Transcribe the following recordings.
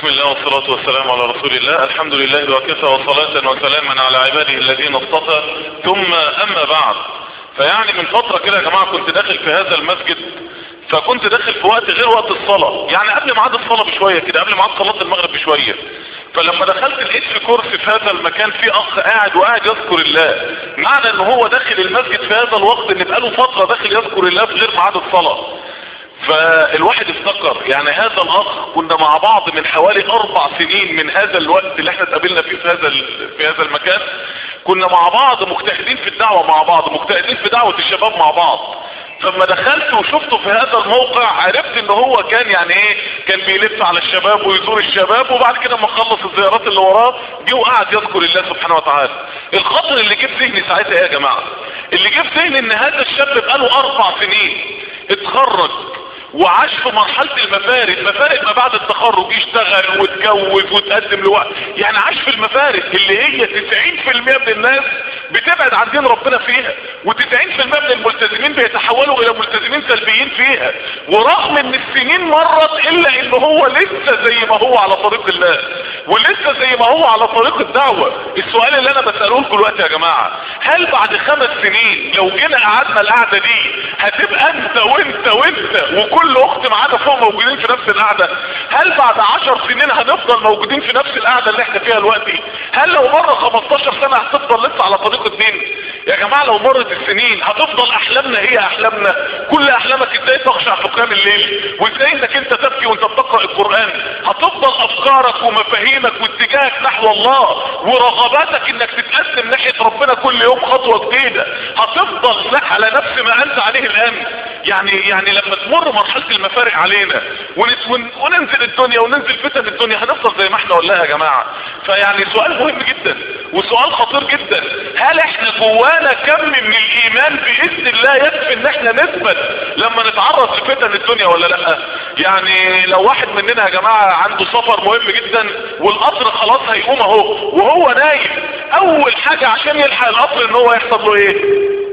بسم الله والصلاة والسلام على رسول الله الحمد لله وكفى وصلاة وسلاما على عباده الذين اصطفى ثم اما بعد فيعني من فترة كده يا جماعة كنت داخل في هذا المسجد فكنت داخل في وقت غير وقت الصلاة يعني قبل ميعاد الصلاة بشوية كده قبل ميعاد صلاة المغرب بشوية فلما دخلت لقيت في كرسي في هذا المكان في اخ قاعد وقاعد يذكر الله معنى ان هو داخل المسجد في هذا الوقت ان بقاله فترة داخل يذكر الله في غير ميعاد الصلاة فالواحد افتكر يعني هذا الاخ كنا مع بعض من حوالي اربع سنين من هذا الوقت اللي احنا اتقابلنا فيه في هذا في هذا المكان كنا مع بعض مجتهدين في الدعوة مع بعض مجتهدين في دعوة الشباب مع بعض فلما دخلت وشفته في هذا الموقع عرفت ان هو كان يعني ايه كان بيلف على الشباب ويزور الشباب وبعد كده لما خلص الزيارات اللي وراه جه وقعد يذكر الله سبحانه وتعالى الخطر اللي جه في ذهني ساعتها ايه يا جماعه اللي جه في ذهني ان هذا الشاب بقاله اربع سنين اتخرج وعاش في مرحلة المفارق مفارق ما بعد التخرج يشتغل واتجوز وتقدم لوقت يعني عاش في المفارق اللي هي 90% من الناس بتبعد عن دين ربنا فيها و90% من الملتزمين بيتحولوا الى ملتزمين سلبيين فيها ورغم ان السنين مرت الا ان هو لسه زي ما هو على طريق الله ولسه زي ما هو على طريق الدعوة السؤال اللي انا بسأله لكم دلوقتي يا جماعة هل بعد خمس سنين لو جينا قعدنا القعدة دي هتبقى انت وانت وانت وكل اخت معانا فوق موجودين في نفس القعدة هل بعد عشر سنين هنفضل موجودين في نفس القعدة اللي احنا فيها دلوقتي هل لو مر 15 سنة هتفضل لسه على طريق الدين يا جماعة لو مرت السنين هتفضل احلامنا هي احلامنا كل احلامك ازاي تخشع في قيام الليل وازاي انك انت تبكي وانت بتقرأ القرآن هتفضل افكارك ومفاهيمك واتجاهك نحو الله ورغباتك انك تتقدم ناحية ربنا كل يوم خطوة جديدة هتفضل على نفس ما انت عليه الان يعني يعني لما تمر مرحلة المفارق علينا وننزل الدنيا وننزل فتن الدنيا هنفضل زي ما احنا ولا يا جماعة فيعني سؤال مهم جدا وسؤال خطير جدا هل احنا جوانا كم من الايمان باذن الله يكفي ان احنا نثبت لما نتعرض لفتن الدنيا ولا لا يعني لو واحد مننا يا جماعة عنده سفر مهم جدا والقطر خلاص هيقوم اهو وهو نايم اول حاجة عشان يلحق القطر ان هو يحصل له ايه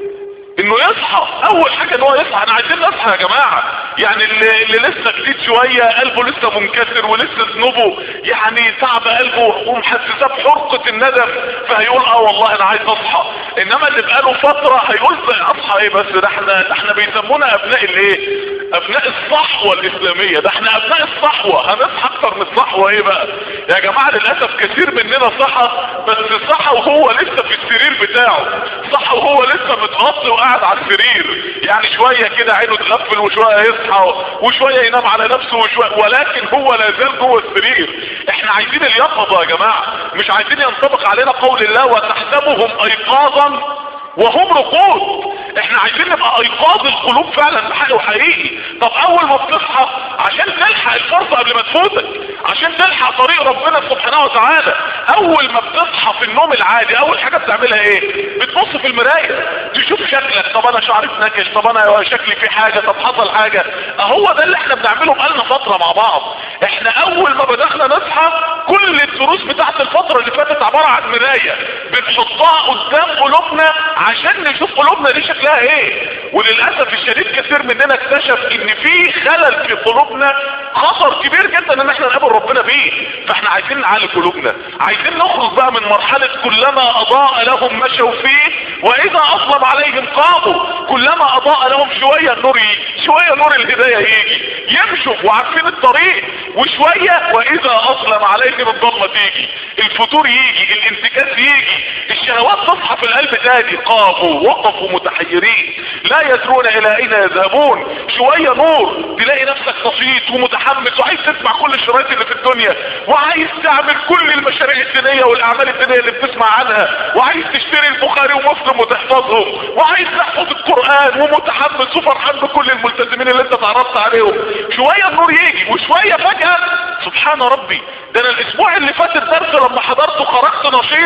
انه يصحى اول حاجة ان هو يصحى احنا عايزين نصحى يا جماعة يعني اللي, اللي لسه جديد شوية قلبه لسه منكسر ولسه ذنوبه يعني تعب قلبه ومحسساه بحرقة الندم فهيقول اه والله انا عايز اصحى انما اللي بقاله فترة هيقول اصحى ايه بس ده احنا ده احنا بيسمونا ابناء الايه ابناء الصحوة الاسلامية ده احنا ابناء الصحوة هنصحى اكتر من الصحوة ايه بقى يا جماعة للاسف كثير مننا صحى بس صحى وهو لسه في السرير بتاعه صحى وهو لسه متغطي وقاعد على السرير يعني شوية كده عينه تغفل وشوية يصحى وشوية ينام على نفسه وشوية ولكن هو لا زال جوه السرير احنا عايزين اليقظة يا جماعة مش عايزين ينطبق علينا قول الله وتحسبهم ايقاظا وهم رقود احنا عايزين نبقى ايقاظ القلوب فعلا بحق وحقيقي طب اول ما بتصحى عشان تلحق الفرصة قبل ما تفوتك عشان تلحق طريق ربنا سبحانه وتعالى اول ما بتصحى في النوم العادي اول حاجة بتعملها ايه بتبص في المراية تشوف شكلك طب انا شعري اتنكش طب انا شكلي في حاجة طب حصل حاجة اهو ده اللي احنا بنعمله بقالنا فترة مع بعض احنا اول ما بدأنا نصحى كل الدروس بتاعت الفترة اللي فاتت عبارة عن مراية بنحطها قدام قلوبنا عشان نشوف قلوبنا دي شكلها ايه وللأسف الشديد كثير مننا اكتشف ان في خلل في قلوبنا خطر كبير جدا ان احنا نقابل ربنا بيه فاحنا عايزين نعالج قلوبنا عايزين نخرج بقى من مرحلة كلما اضاء لهم مشوا فيه واذا اظلم عليهم قاموا كلما اضاء لهم شوية النور يجي شوية نور الهداية يجي يمشوا وعارفين الطريق وشوية واذا اظلم عليهم الضلمة تيجي الفتور يجي الانتكاس يجي الشهوات تصحى في القلب تاني قاموا وقفوا متحيرين لا يدرون الى اين يذهبون شوية نور تلاقي نفسك نشيط ومتحمس وعايز تسمع كل الشرايط اللي في الدنيا وعايز تعمل كل المشاريع الدينية والاعمال الدينية اللي بتسمع عنها وعايز تشتري البخاري ومسلم وتحفظهم وعايز تحفظ القرآن ومتحمس وفرحان بكل الملتزمين اللي انت تعرضت عليهم شوية النور يجي وشوية فجأة سبحان ربي ده انا الاسبوع اللي فات الدرس لما حضرته خرجت نشيط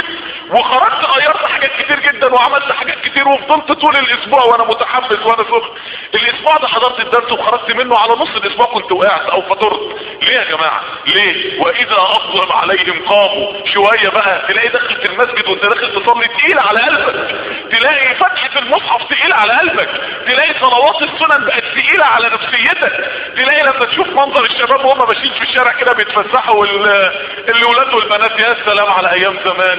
وخرجت غيرت حاجات كتير جدا وعملت حاجات كتير وفضلت طول الاسبوع وانا متحمس وانا سخن الاسبوع ده حضرت الدرس وخرجت منه على نص الاسبوع كنت وقعت او فطرت ليه يا جماعة ليه واذا اظلم عليهم قاموا شوية بقى تلاقي دخلت المسجد وانت داخل تصلي تقيل على قلبك تلاقي فتحة المصحف تقيل على قلبك تلاقي صلوات السنن بقت تقيلة على نفسيتك تلاقي لما تشوف منظر الشباب وهم ماشيين في الشارع كده بيتفسحوا والولاد والبنات يا سلام على ايام زمان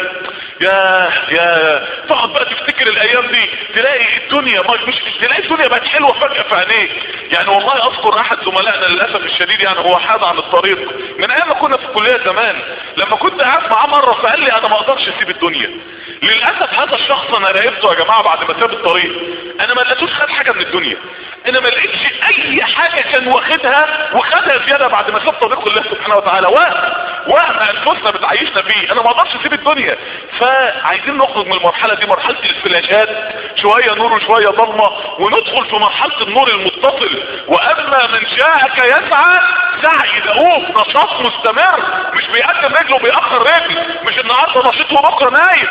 يا يا تقعد بقى تفتكر الايام دي تلاقي الدنيا مش تلاقي الدنيا بقت حلوه فجاه في عينيك يعني والله اذكر احد زملائنا للاسف الشديد يعني هو حاد عن الطريق من ايام ما كنا في الكليه زمان لما كنت قاعد معاه مره فقال لي انا ما اقدرش اسيب الدنيا للاسف هذا الشخص انا راقبته يا جماعه بعد ما ساب الطريق انا ما لقيتوش خد حاجه من الدنيا انا ما لقيتش اي حاجه كان واخدها وخدها زياده بعد ما ساب طريق الله سبحانه وتعالى وهم وهم انفسنا بتعيشنا فيه انا ما اقدرش اسيب الدنيا فعايزين نخرج من المرحله دي مرحله الفلاشات شويه نور وشويه ضلمه وندخل في مرحله النور المتصل واما من جاءك يسعى سعي دؤوب نشاط مستمر مش بيقدم رجله بيأخر رجل مش النهارده نشيط وبكره نايم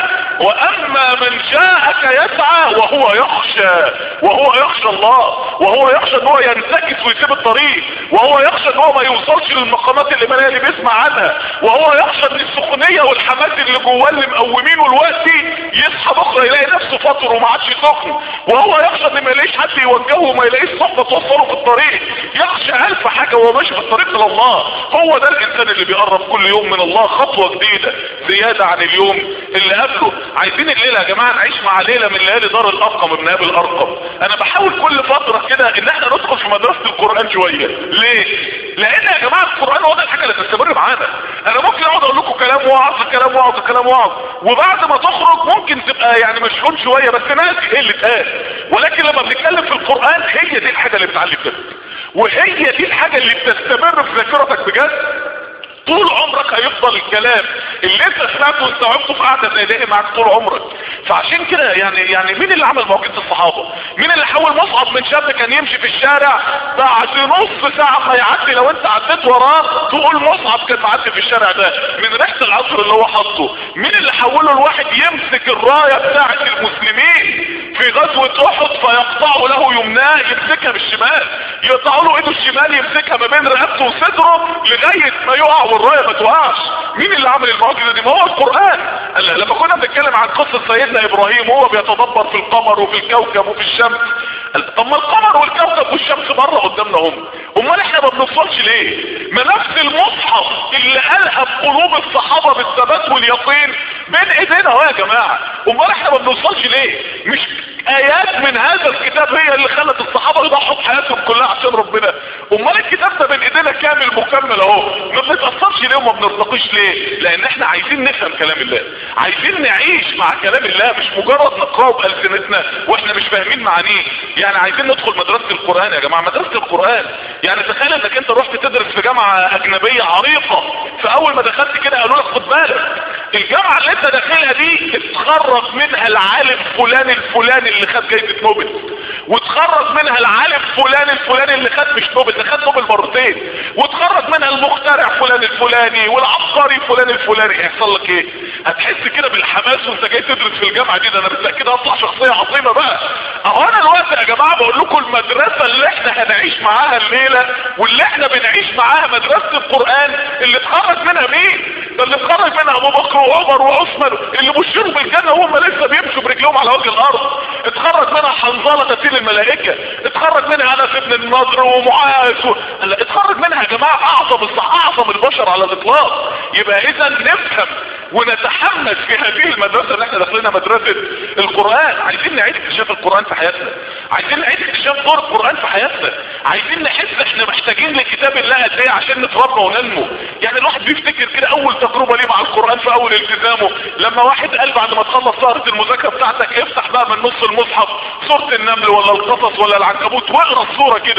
واما من جاءك يسعى وهو يخشى وهو يخشى الله وهو يخشى ان هو ينتكس ويسيب الطريق وهو يخشى ان هو ما يوصلش للمقامات الايمانيه اللي بيسمع عنها وهو يخشى ان السخونيه والحماس اللي جواه اللي مقومينه دلوقتي يصحى بكره يلاقي نفسه فاطر وما عادش سخن وهو يخشى ان ما يلاقيش حد يوجهه وما يلاقيش صحبه توصله في الطريق يخشى الف حاجه وهو ماشي في الطريق الى الله هو ده الانسان اللي بيقرب كل يوم من الله خطوه جديده زياده عن اليوم اللي قبله عايزين الليله يا جماعه نعيش مع ليله من ليالي دار الارقم ابن ابي الارقم انا بحاول كل فتره كده ان احنا ندخل في مدرسه القران شويه ليه لان يا جماعه القران هو ده الحاجه اللي تستمر معانا انا ممكن اقعد اقول لكم كلام واعظ كلام واعظ كلام واعظ وبعد ما تخرج ممكن تبقى يعني مشحون شويه بس ناسي ايه اللي اتقال ولكن لما بنتكلم في القران هي دي الحاجه اللي بتعلي بجد وهي دي الحاجه اللي بتستمر في ذاكرتك بجد طول عمرك هيفضل الكلام اللي انت سمعته واستوعبته في قعده زي دي معاك طول عمرك فعشان كده يعني يعني مين اللي عمل موقف الصحابه مين اللي حول مصعب من شاب كان يمشي في الشارع بعد نص ساعه ما يعدي لو انت عديت وراه تقول مصعب كان معدي في الشارع ده من ريحه العطر اللي هو حاطه مين اللي حوله الواحد يمسك الرايه بتاعه المسلمين في غزوه احد فيقطعوا له يمناه يمسكها بالشمال يقطعوا له ايده الشمال يمسكها ما بين رقبته وصدره لغايه ما يقع والرايه ما توقعش مين اللي عمل المعجزه دي ما هو القران قال لما كنا بنتكلم عن قصه سيدنا ابراهيم وهو بيتدبر في القمر وفي الكوكب وفي الشمس قال طب ما القمر والكوكب والشمس بره قدامنا هم امال احنا ما بنوصلش ليه ما نفس المصحف اللي الهم قلوب الصحابه بالثبات واليقين بين ايدينا اهو يا جماعه امال احنا ما بنوصلش ليه مش ايات من هذا الكتاب هي اللي خلت الصحابه يضحوا بحياتهم كلها عشان ربنا امال الكتاب ده بين ايدينا كامل مكمل اهو ما بنتاثرش ليه وما بنرتقيش ليه لان احنا عايزين نفهم كلام الله عايزين نعيش مع كلام الله مش مجرد نقراه بالسنتنا واحنا مش فاهمين معانيه يعني عايزين ندخل مدرسه القران يا جماعه مدرسه القران يعني تخيل انك انت رحت تدرس في جامعه اجنبيه عريقه فاول ما دخلت كده قالوا لك خد بالك الجامعه اللي انت داخلها دي اتخرج منها العالم فلان الفلاني اللي خد جايزه نوبل واتخرج منها العالم فلان الفلاني اللي خد مش نوبل ده خد نوبل مرتين واتخرج منها المخترع فلان الفلاني والعبقري فلان الفلاني هيحصل لك ايه هتحس كده بالحماس وانت جاي تدرس في الجامعه دي ده انا بالتاكيد هطلع شخصيه عظيمه بقى اهو انا دلوقتي يا جماعه بقول لكم المدرسه اللي احنا هنعيش معاها الليله واللي احنا بنعيش معاها مدرسه القران اللي اتخرج منها مين ده اللي اتخرج منها ابو بكر وعمر وعثمان اللي بشروا بالجنه وهم لسه بيمشوا برجلهم على وجه الارض اتخرج منها حنظله غسيل الملائكه اتخرج منها انس ابن النضر ومعاذ و... اتخرج منها يا جماعه اعظم اعظم البشر على الاطلاق يبقى اذا نفهم ونتحمس في هذه المدرسة اللي احنا داخلينها مدرسة القرآن عايزين نعيد اكتشاف القرآن في حياتنا عايزين نعيد اكتشاف دور القرآن في حياتنا عايزين نحس احنا محتاجين لكتاب الله قد ايه عشان نتربى وننمو يعني الواحد بيفتكر كده اول تجربة ليه مع القرآن في اول التزامه لما واحد قال بعد ما تخلص سهرة المذاكرة بتاعتك افتح بقى من نص المصحف سورة النمل ولا القصص ولا العنكبوت واقرا الصورة كده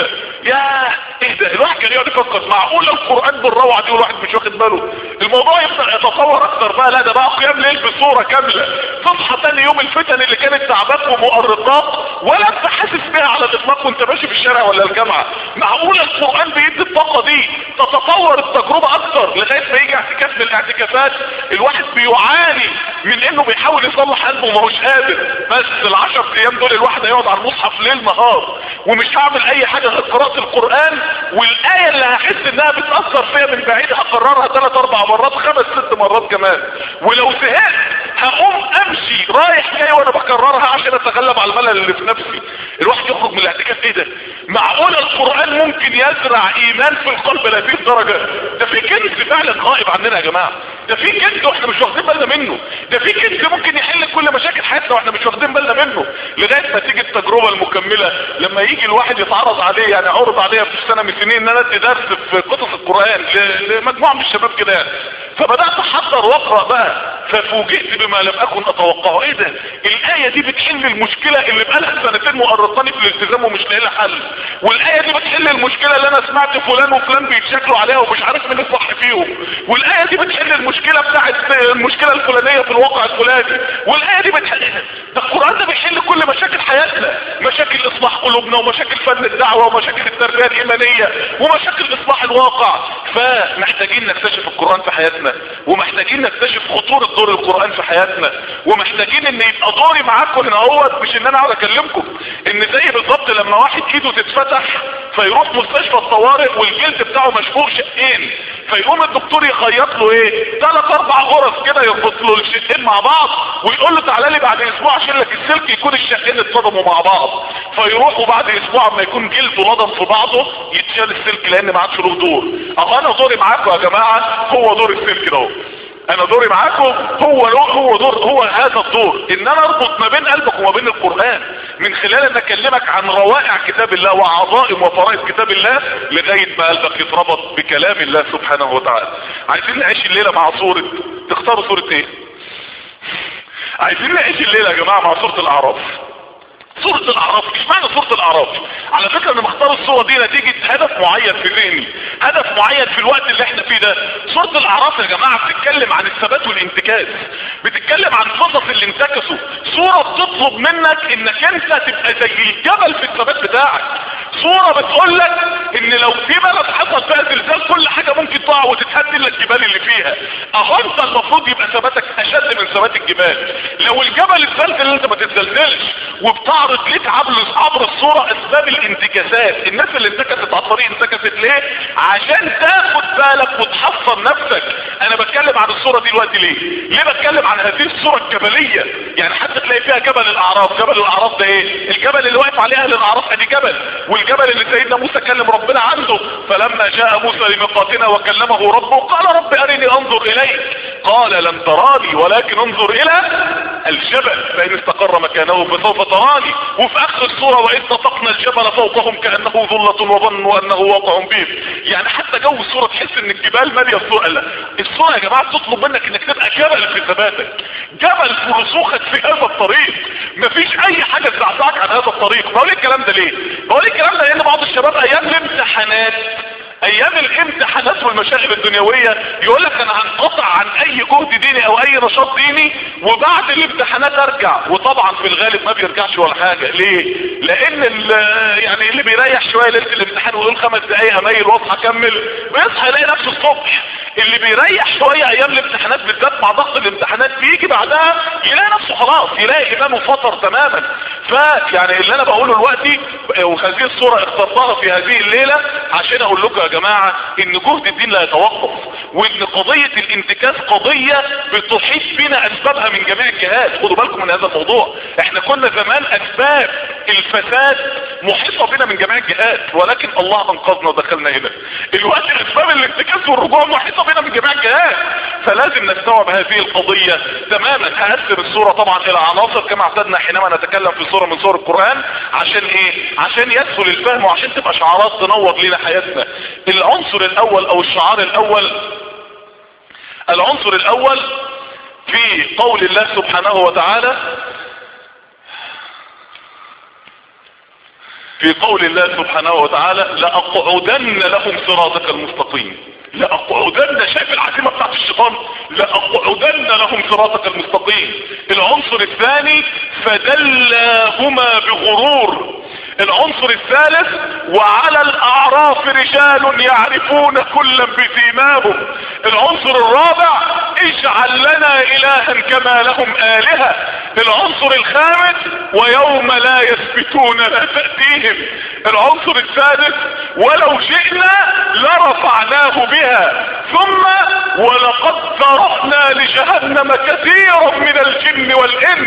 يا ايه ده الواحد كان يقعد يفكر معقول القران بالروعه دي والواحد مش واخد باله الموضوع يبدا يتطور اكتر بقى لا ده بقى قيام ليل بصوره كامله تصحى تاني يوم الفتن اللي كانت تعباك ومؤرقات ولا انت حاسس بيها على الاطلاق وانت ماشي في الشارع ولا الجامعه معقول القران بيدي الطاقه دي تتطور التجربه اكتر لغايه ما يجي اعتكاف من الاعتكافات الواحد بيعاني من انه بيحاول يصلح قلبه وما هوش قادر بس العشر ايام دول الواحد هيقعد على المصحف ليل نهار ومش هعمل اي حاجه غير قراءه القران والايه اللي هحس انها بتاثر فيا من بعيد هكررها ثلاث اربع مرات خمس ست مرات كمان ولو زهقت هقوم امشي رايح جاي وانا بكررها عشان اتغلب على الملل اللي في نفسي الواحد يخرج من الاعتكاف ايه ده معقول القران ممكن يزرع ايمان في القلب لهذه الدرجه ده في كنز فعلا غائب عننا يا جماعه ده في كنز واحنا مش واخدين بالنا منه ده في كنز ممكن يحل كل مشاكل حياتنا واحنا مش واخدين بالنا منه لغايه ما تيجي التجربه المكمله لما يجي الواحد يتعرض عليه يعني عرض عليا في سنه من سنين ان انا ادي درس في قصص القران ل- لمجموعه من الشباب كده يعني. فبدات احضر واقرا بقى ففوجئت بما لم اكن اتوقعه ايه ده الايه دي بتحل المشكله اللي بقالها سنتين مؤرقاني في الالتزام ومش لاقي لها حل والايه دي بتحل المشكله اللي انا سمعت فلان وفلان بيتشكلوا عليها ومش عارف مين الصح فيهم والايه دي بتحل المشكله بتاعت المشكله الفلانيه في الواقع الفلاني والايه دي بتحل ده القران ده بيحل كل مشاكل حياتنا مشاكل اصلاح قلوبنا ومشاكل فن الدعوه ومشاكل التربيه الايمانيه ومشاكل اصلاح الواقع فمحتاجين نكتشف القران في حياتنا ومحتاجين نكتشف خطوره دور القران في حياتنا ومحتاجين ان يبقى دوري معاكم هنا اهوت مش ان انا اقعد اكلمكم ان زي بالظبط لما واحد ايده تتفتح فيروح مستشفى الطوارئ والجلد بتاعه مشقوق شقين فيقوم الدكتور يخيط له ايه ثلاث اربع غرز كده يربط له الشقين مع بعض ويقول له تعالى لي بعد اسبوع اشيل لك السلك يكون الشقين اتصدموا مع بعض فيروح وبعد اسبوع اما يكون جلده لضم في بعضه يتشال السلك لان ما عادش له دور اهو انا دوري معاكم يا جماعه هو دور السلك ده اهو. انا دوري معاكم هو هو دور هو هذا الدور ان انا اربط ما بين قلبك وما بين القران من خلال ان اكلمك عن روائع كتاب الله وعظائم وفرائض كتاب الله لغايه ما قلبك يتربط بكلام الله سبحانه وتعالى عايزين نعيش الليله مع صوره تختاروا صوره ايه عايزين نعيش الليله يا جماعه مع صوره الاعراف سورة الاعراف مش معنى سورة الاعراف على فكرة انا مختار الصورة دي نتيجة هدف معين في ذهني هدف معين في الوقت اللي احنا فيه ده سورة الاعراف يا جماعة بتتكلم عن الثبات والانتكاس بتتكلم عن قصص اللي انتكسوا صورة بتطلب منك انك انت تبقى زي الجبل في الثبات بتاعك صورة بتقول لك ان لو في بلد حصل فيها زلزال كل حاجة ممكن تقع وتتهد لك الجبال اللي فيها اهو انت المفروض يبقى ثباتك اشد من ثبات الجبال لو الجبل اتزلزل انت ما تتزلزلش وبتعرض ليك عبر عبر الصورة اسباب الانتكاسات الناس اللي انتكست على الطريق انتكست ليه عشان تاخد بالك وتحصن نفسك انا بتكلم عن الصورة دي دلوقتي ليه ليه بتكلم عن هذه الصورة الجبلية يعني حتى تلاقي فيها جبل الاعراف جبل الاعراف ده ايه الجبل اللي واقف عليه اهل الاعراف ادي جبل والجبل اللي سيدنا موسى كلم ربنا عنده فلما جاء موسى لميقاتنا وكلمه ربه قال رب ارني انظر اليك قال لن تراني ولكن انظر الى الجبل فان استقر مكانه فسوف تراني وفي اخر الصورة واذ نطقنا الجبل فوقهم كانه ظلة وظنوا انه واقع بهم يعني حتى جو الصورة تحس ان الجبال مالية الصورة لا الصورة يا جماعة تطلب منك انك تبقى جبل في ثباتك جبل في رسوخك في هذا الطريق مفيش اي حاجة تزعزعك عن هذا الطريق بقول الكلام ده ليه بقول الكلام ده لان بعض الشباب ايام الامتحانات ايام الامتحانات والمشاغل الدنيوية يقول لك انا هنقطع عن اي جهد ديني او اي نشاط ديني وبعد الامتحانات ارجع وطبعا في الغالب ما بيرجعش ولا حاجة ليه لان يعني اللي بيريح شوية ليلة الامتحان ويقول خمس دقايق اميل واصحى اكمل بيصحى يلاقي نفسه الصبح اللي بيريح شوية ايام الامتحانات بالذات مع ضغط الامتحانات بيجي بعدها يلاقي نفسه خلاص يلاقي ايمانه فطر تماما فيعني اللي انا بقوله دلوقتي وهذه الصورة اخترتها في هذه الليلة عشان اقول لكم يا جماعة ان جهد الدين لا يتوقف وان قضية الانتكاس قضية بتحيط بنا اسبابها من جميع الجهات خدوا بالكم من هذا الموضوع احنا كنا زمان اسباب الفساد محيطة بنا من جميع الجهات ولكن الله انقذنا ودخلنا هنا الوقت اسباب الانتكاس والرجوع محيطة بنا من جميع الجهات فلازم نستوعب هذه القضية تماما هقسم الصورة طبعا الى عناصر كما اعتدنا حينما نتكلم في صورة من صور القرآن عشان ايه عشان يسهل الفهم وعشان تبقى شعارات تنور لنا حياتنا العنصر الاول او الشعار الاول العنصر الاول في قول الله سبحانه وتعالى في قول الله سبحانه وتعالى لأقعدن لهم صراطك المستقيم لأقعدن شايف العزيمة بتاعت الشيطان لأقعدن لهم صراطك المستقيم العنصر الثاني فدلاهما بغرور العنصر الثالث وعلى الاعراف رجال يعرفون كلا بسيماهم العنصر الرابع اجعل لنا الها كما لهم الهة العنصر الخامس ويوم لا يثبتون لا تأتيهم العنصر السادس ولو شئنا لرفعناه بها ثم ولقد ذرأنا لجهنم كثيرا من الجن والانس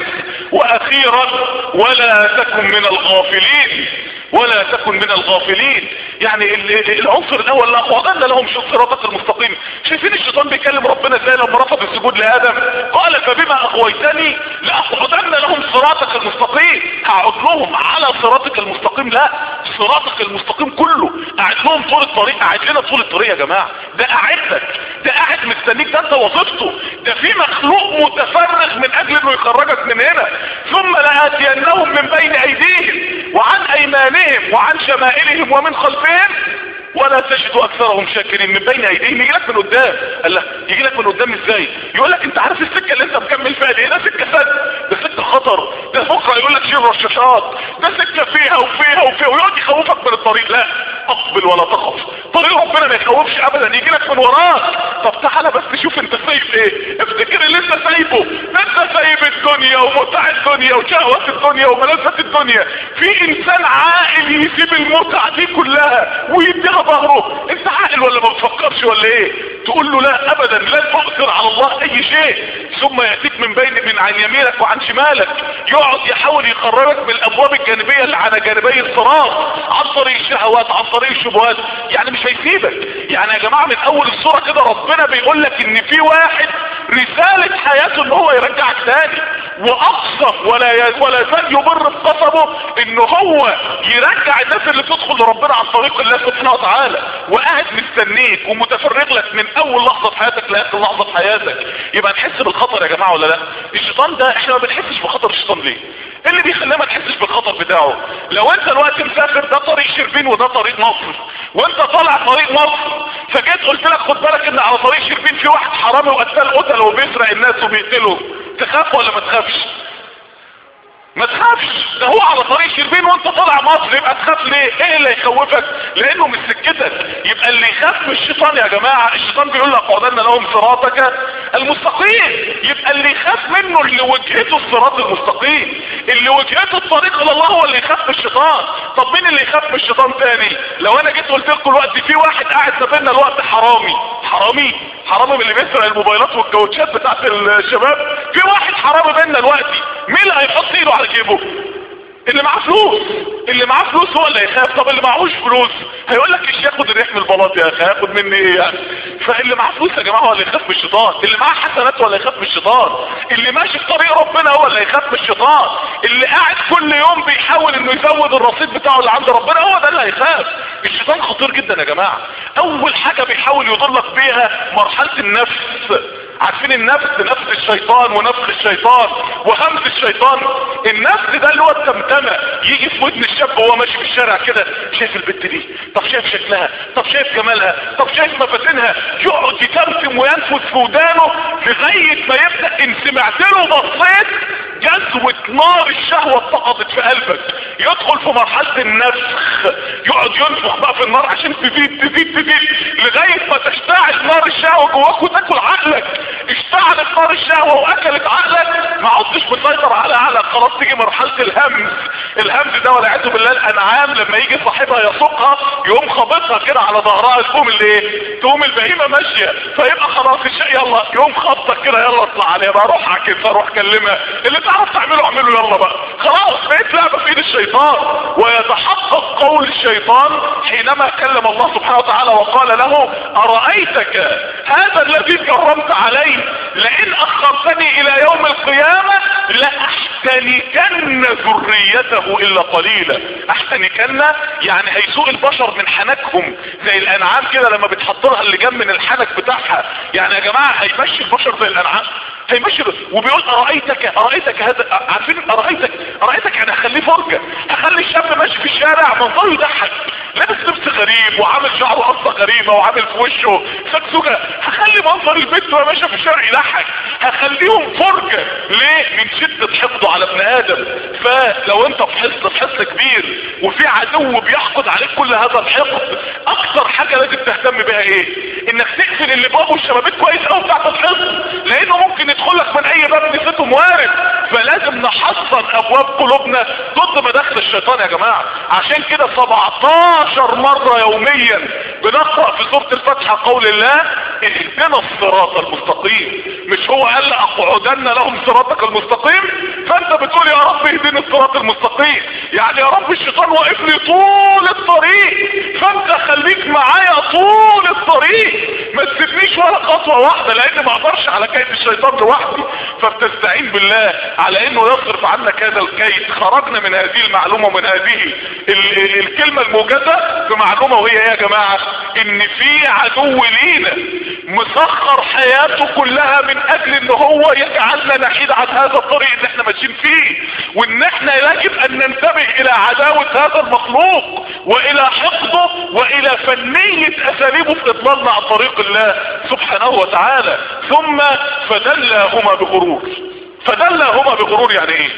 واخيرا ولا تكن من الغافلين ولا تكن من الغافلين يعني العنصر الاول لا وضعنا لهم صراطك المستقيم شايفين الشيطان بيكلم ربنا ازاي لما رفض السجود لادم قال فبما اغويتني لاقعدن لهم صراطك المستقيم هقعد لهم على صراطك المستقيم لا صراطك المستقيم كله قاعد لهم طول الطريق قاعد لنا طول الطريق يا جماعه ده قاعد لك ده قاعد مستنيك ده انت وظيفته ده في مخلوق متفرغ من اجل انه يخرجك من هنا ثم لاتينهم من بين ايديهم وعن ايمانهم وعن شمائلهم ومن خلفهم ولا تجد اكثرهم شاكرين من بين ايديهم يجي لك من قدام قال لك يجي لك من قدام ازاي يقول لك انت عارف السكه اللي انت مكمل فيها دي ده سكه سد ده سكه خطر ده بكره يقول لك شيل رشاشات ده سكه فيها وفيها وفيها ويقعد يخوفك من الطريق لا اقبل ولا تخف طريق ربنا ما يخوفش ابدا يجي لك من وراك طب تعالى بس شوف انت سايب ايه افتكر اللي انت سايبه انت سايب الدنيا ومتع الدنيا وشهوات الدنيا وملذات الدنيا في انسان عاقل يسيب المتعه دي كلها ويديها ظهره انت عاقل ولا ما بتفكرش ولا ايه تقول له لا ابدا لن تؤثر على الله اي شيء ثم ياتيك من بين من عن يمينك وعن شمالك يقعد يحاول يخرجك من الابواب الجانبيه اللي على جانبي الصراط عن طريق الشهوات عن طريق الشبهات يعني مش هيسيبك يعني يا جماعه من اول الصوره كده ربنا بيقول لك ان في واحد رساله حياته ان هو يرجعك تاني واقسم ولا ي... ولا يزال يبر بقسمه ان هو يرجع الناس اللي تدخل لربنا عن طريق الله سبحانه وتعالى وقاعد مستنيك ومتفرغ لك من اول لحظه في حياتك لاخر لحظه في حياتك يبقى نحس بالخطر يا جماعه ولا لا الشيطان ده احنا ما بنحسش بخطر الشيطان ليه ايه اللي بيخلينا ما نحسش بالخطر بتاعه لو انت الوقت مسافر ده طريق شربين وده طريق مصر وانت طالع طريق مصر فجيت قلت لك خد بالك ان على طريق شربين في واحد حرامي وقتل قتل وبيسرق الناس وبيقتلهم تخاف ولا ما تخافش ما تخافش ده هو على طريق شربين وانت طالع مصر يبقى تخاف ليه ايه اللي يخوفك لانه مش سكتك يبقى اللي يخاف من الشيطان يا جماعة الشيطان بيقول لك قعدنا لهم صراطك المستقيم يبقى اللي يخاف منه اللي وجهته الصراط المستقيم اللي وجهته الطريق الى الله هو اللي يخاف من الشيطان طب مين اللي يخاف من الشيطان تاني لو انا جيت قلت لكم الوقت في واحد قاعد سابلنا الوقت حرامي حرامي حرامي من اللي بيسرق الموبايلات والكاوتشات بتاعت الشباب في واحد حرامي بينا الوقت مين اللي هيحط ايده على جيبه اللي معاه فلوس اللي معاه فلوس هو اللي هيخاف طب اللي معهوش فلوس هيقول لك ايش ياخد الريح من البلاط يا اخي هياخد مني ايه يعني فاللي معاه فلوس يا جماعه هو اللي يخاف من الشيطان اللي معاه حسنات هو اللي يخاف من الشيطان اللي ماشي في طريق ربنا هو اللي يخاف من الشيطان اللي قاعد كل يوم بيحاول انه يزود الرصيد بتاعه اللي عند ربنا هو ده اللي هيخاف الشيطان خطير جدا يا جماعه اول حاجه بيحاول يضلك بيها مرحله النفس عارفين النفس نفس الشيطان ونفخ الشيطان وهمز الشيطان النفس ده اللي هو التمتمة يجي في ودن الشاب وهو ماشي في الشارع كده شايف البت دي طب شايف شكلها طب شايف جمالها طب شايف مفاتنها يقعد يتمتم وينفذ في ودانه لغاية ما يبدأ ان سمعت له بصيت جذوة نار الشهوة اتقضت في قلبك يدخل في مرحلة النفخ يقعد ينفخ بقى في النار عشان تزيد تزيد تزيد لغاية ما تشتعل نار الشهوة جواك وتاكل عقلك اشتعلت نار الشهوة واكلت عقلك ما عدتش مسيطر على عقلك خلاص تيجي مرحلة الهمز الهمز ده والعياذ بالله الانعام لما يجي صاحبها يسوقها يقوم خابطها كده على ظهرها تقوم الايه تقوم البهيمة ماشية فيبقى خلاص الشيء يلا يقوم خبطك كده يلا اطلع عليها بقى روح عكسها روح كلمها اللي تعرف تعمله اعمله يلا بقى خلاص بقيت لعبة في ايد الشيطان ويتحقق قول الشيطان حينما كلم الله سبحانه وتعالى وقال له ارأيتك هذا الذي كرمت عليه لئن اخرتني الى يوم القيامة لاحتنكن ذريته الا قليلا احتنكن يعني هيسوق البشر من حنكهم زي الانعام كده لما بتحط لها اللجام من الحنك بتاعها يعني يا جماعة هيمشي البشر زي الانعام هيمشي وبيقول ارايتك ارايتك هذا عارفين ارايتك ارايتك يعني هخليه فرجه هخلي الشاب ماشي في الشارع منظره يضحك لابس لبس غريب وعامل شعره قصه غريبه وعامل في وشه سكسوكه هخلي منظر البنت وهي ماشيه في الشارع يضحك هخليهم فرجه ليه من شده حقده على ابن ادم فلو انت في حصن في حصن كبير وفي عدو بيحقد عليك كل هذا الحقد اكتر حاجه لازم تهتم بها ايه انك تقفل الابواب والشبابيك كويس قوي بتاعت الحصن لانه ممكن يدخل لك من اي باب نسيته موارد فلازم نحصن ابواب قلوبنا ضد مداخل الشيطان يا جماعه عشان كده 17 مره يوميا بنقرا في سوره الفاتحه قول الله اهدنا الصراط المستقيم مش هو قال لاقعدن لهم صراطك المستقيم فانت بتقول يا رب اهدني الصراط المستقيم يعني يا رب الشيطان واقف لي طول الطريق فانت خليك معايا طول الطريق ما تسيبنيش ولا خطوه واحده لان ما اقدرش على كيد الشيطان لوحدي فبتستعين بالله على انه يصرف عنك هذا الكيد خرجنا من هذه المعلومه ومن هذه ال- الكلمه الموجزه بمعلومه وهي ايه يا جماعه ان في عدو لينا مسخر حياته كلها من اجل ان هو يجعلنا نحيد عن هذا الطريق اللي احنا ماشيين فيه وان احنا يجب ان ننتبه الى عداوة هذا المخلوق والى حقده والى فنية اساليبه في اضلالنا عن طريق الله سبحانه وتعالى ثم فدلاهما بغرور فدلاهما بغرور يعني ايه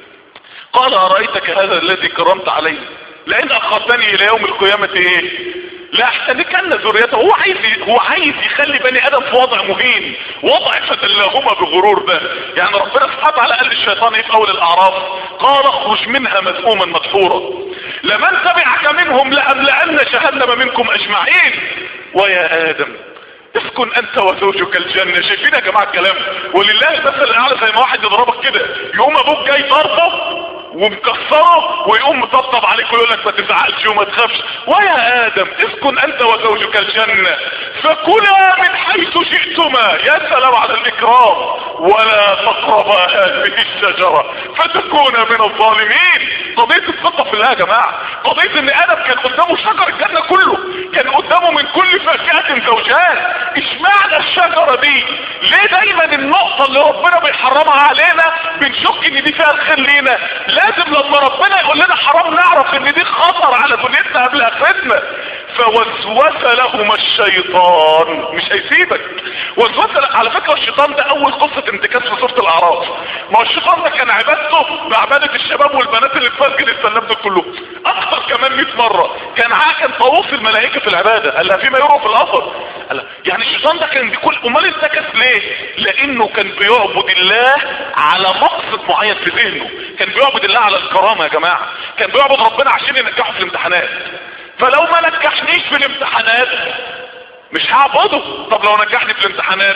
قال ارايتك هذا الذي كرمت عليه لان اخرتني الى يوم القيامة ايه لا احتنكن ذريته هو عايز هو عايز يخلي بني ادم في وضع مهين وضع فدلاهما بغرور ده يعني ربنا سبحانه وتعالى قال للشيطان ايه في اول الاعراف قال اخرج منها مذءوما مدحورا لمن تبعك منهم لاملأن جهنم منكم اجمعين ويا ادم اسكن انت وزوجك الجنة شايفين يا جماعة الكلام ولله المثل الاعلى زي ما واحد يضربك كده يقوم ابوك جاي ضربه ومكسره ويقوم مطبطب عليك ويقول لك ما تزعلش وما تخافش ويا ادم اسكن انت وزوجك الجنة فكلا من حيث شئتما يا سلام على الاكرام ولا تقربا هذه الشجرة فتكونا من الظالمين قضية الثقة في الله يا جماعة قضية ان ادم كان قدامه شجر الجنة كله كان قدامه من كل فاكهة زوجان اشمعنى الشجرة دي ليه دايما النقطة اللي ربنا بيحرمها علينا بنشك ان دي فيها الخير لينا لازم لما ربنا يقول لنا حرام نعرف ان دي خطر على دنيتنا قبل اخرتنا فوسوس لهما الشيطان مش هيسيبك وسوس على فكرة الشيطان ده اول قصة انتكاس في سورة الاعراف ما هو الشيطان ده كان عبادته بعبادة الشباب والبنات اللي في مسجد السلام ده كله اكثر كمان 100 مرة كان عاكن طاووس الملائكة في العبادة قال لها فيما يروا في الاثر قال لها يعني الشيطان ده كان بيقول امال انتكس ليه لانه كان بيعبد الله على مقصد معين في ذهنه كان بيعبد الله على الكرامة يا جماعة كان بيعبد ربنا عشان ينجحه في الامتحانات فلو ما نجحنيش في الامتحانات مش هعبده طب لو نجحني في الامتحانات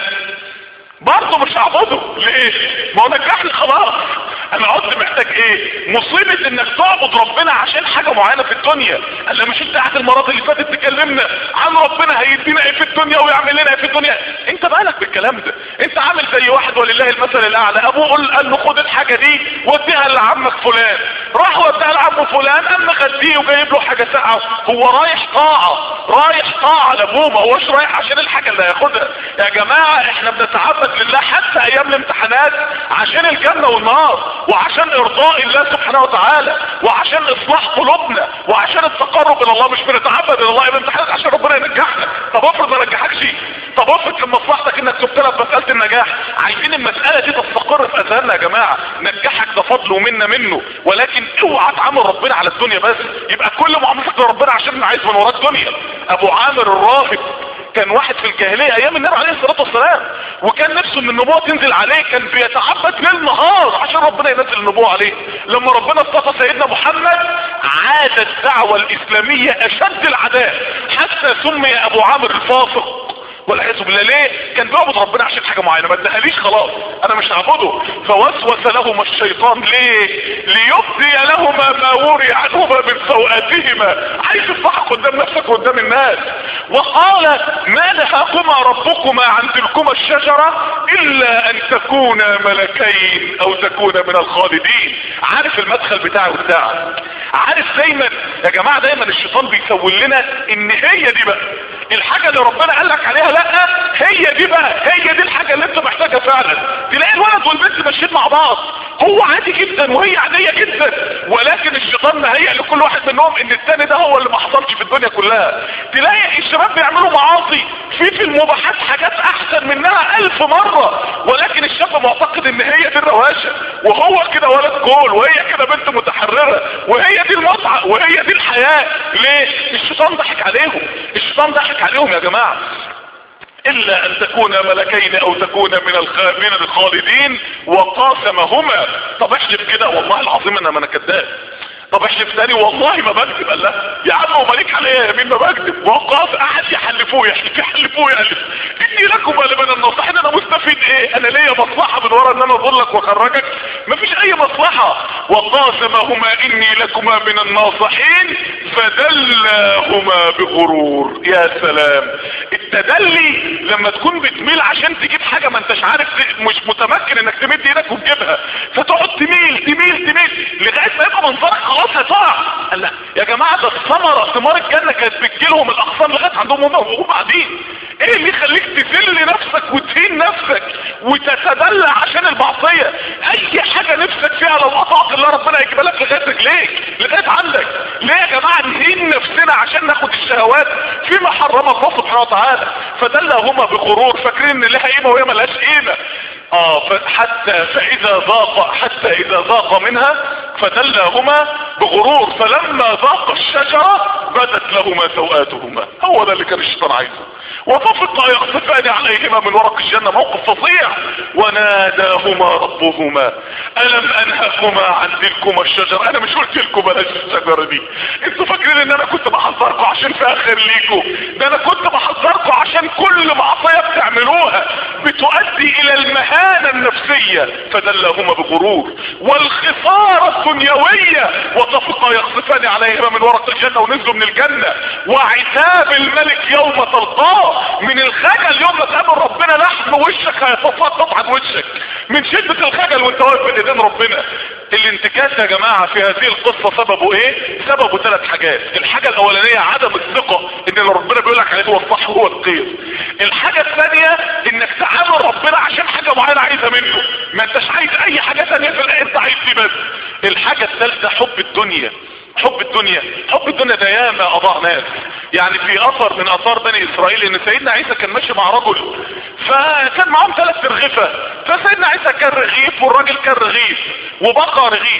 برضه مش هعبده ليه ما هو نجحني خلاص انا قلت محتاج ايه مصيبة انك تعبد ربنا عشان حاجة معينة في الدنيا الا مش انت قاعد المرات اللي فاتت تكلمنا عن ربنا هيدينا ايه في الدنيا ويعمل لنا ايه في الدنيا انت بالك بالكلام ده انت عامل زي واحد ولله المثل الاعلى ابوه قال قال له خد الحاجة دي وديها لعمك فلان راح وديها لعمه فلان قام مغديه وجايب له حاجة ساقعة هو رايح طاعة رايح طاعة لابوه ما هوش رايح عشان الحاجة اللي هياخدها يا جماعة احنا بنتعبد لله حتى ايام الامتحانات عشان الجنة والنار وعشان ارضاء الله سبحانه وتعالى وعشان اصلاح قلوبنا وعشان التقرب الى الله مش بنتعبد الى الله يبقى امتحانات عشان ربنا ينجحنا طب افرض ما نجحكش طب افرض كان مصلحتك انك تبتلى بمساله النجاح عايزين المساله دي تستقر في اذهاننا يا جماعه نجحك ده فضل ومنا منه ولكن اوعى تعامل ربنا على الدنيا بس يبقى كل معاملتك لربنا عشان عايز من وراك دنيا ابو عامر الراهب كان واحد في الجاهلية ايام النبي عليه الصلاة والسلام وكان نفسه ان النبوة تنزل عليه كان بيتعبد ليل نهار عشان ربنا ينزل النبوة عليه لما ربنا اصطفى سيدنا محمد عاد الدعوة الاسلامية اشد العداء حتى سمي ابو عامر الفاسق والعياذ بالله ليه كان بيعبد ربنا عشان حاجه معينه ما ادهاليش خلاص انا مش هعبده فوسوس لهما الشيطان ليه ليبدي لهما ما وري عنهما من سوءاتهما عايز تضحك قدام نفسك وقدام الناس وقال ما نهاكما ربكما عن تلكما الشجره الا ان تكونا ملكين او تكونا من الخالدين عارف المدخل بتاعي وبتاعك عارف دايما يا جماعه دايما الشيطان بيسول لنا ان هي دي بقى الحاجه اللي ربنا قال لك عليها لا هي دي بقى هي دي الحاجه اللي انت محتاجها فعلا تلاقي بعض هو عادي جدا وهي عادية جدا ولكن الشيطان مهيأ لكل واحد منهم ان التاني ده هو اللي ما حصلش في الدنيا كلها تلاقي الشباب بيعملوا معاصي في في المباحات حاجات احسن منها الف مرة ولكن الشاب معتقد ان هي دي الرواشة وهو كده ولد كول وهي كده بنت متحررة وهي دي المتعة وهي دي الحياة ليه الشيطان ضحك عليهم الشيطان ضحك عليهم يا جماعة الا ان تكون ملكين او تكون من الخ... من الخالدين وقاسمهما طب احلف كده والله العظيم انا ما انا كذاب طب احلف تاني والله ما بكذب قال لا يا عم ومالك عليا يمين ما بكذب وقاف احد يحلفوه يحلف يحلفوه يحلف اني لكم من الناصحين انا مستفيد ايه انا ليا مصلحه من ورا ان انا اضلك واخرجك مفيش اي مصلحه وقاسمهما اني لكما من الناصحين فدلاهما بغرور يا سلام التدلي لما تكون بتميل عشان تجيب حاجه ما انتش عارف مش متمكن انك تمد ايدك وتجيبها فتقعد تميل تميل تميل لغايه ما يبقى منظرك خلاص هتقع قال لا يا جماعه ده الثمره ثمار الجنه كانت بتجيلهم الاغصان لغايه عندهم هم وبعدين ايه اللي يخليك تذل نفسك وتهين نفسك وتتدلع عشان المعصيه اي حاجه نفسك فيها لو قطعت الله ربنا هيجيبها لك لغايه رجليك لغايه عندك ليه يا جماعه نهين نفسنا عشان ناخد الشهوات فيما حرم الله سبحانه وتعالى فدلهما بغرور فاكرين ان لها قيمه وهي ملهاش قيمه اه حتى فاذا ذاق حتى اذا ذاق منها فدلهما بغرور فلما ذاق الشجرة بدت لهما سوآتهما هو ده اللي كان الشيطان عايزه وطفقا يخطفان عليهما من ورق الجنة موقف فظيع وناداهما ربهما ألم أنهكما عن تلكما الشجرة أنا مش قلت لكم بلاش الشجرة دي انتوا فاكرين ان انا كنت بحذركم عشان في اخر ليكم ده انا كنت بحذركم عشان كل معصية بتعملوها بتؤدي الى المهانة النفسية فدلهما بغرور والخسارة الدنيوية وطفقا يخطفان عليهما من ورق الجنة ونزلوا من الجنة وعتاب الملك يوم تلقاه من الخجل يوم ما تقابل ربنا لحم وشك هيتساقط عن وشك من شدة الخجل وانت واقف بين ايدين ربنا الانتكاس يا جماعة في هذه القصة سببه ايه سببه ثلاث حاجات الحاجة الاولانية عدم الثقة ان اللي ربنا بيقول لك عليه هو الصح هو الخير الحاجة الثانية انك تعامل ربنا عشان حاجة معينة عايزة منه ما انتش عايز اي حاجة ثانية في الآية انت عايز دي بس الحاجة الثالثة حب الدنيا حب الدنيا حب الدنيا ده ياما اضاع ناس يعني في اثر من اثار بني اسرائيل ان سيدنا عيسى كان ماشي مع رجل فكان معاهم ثلاث ترغفة فسيدنا عيسى كان رغيف والراجل كان رغيف وبقى رغيف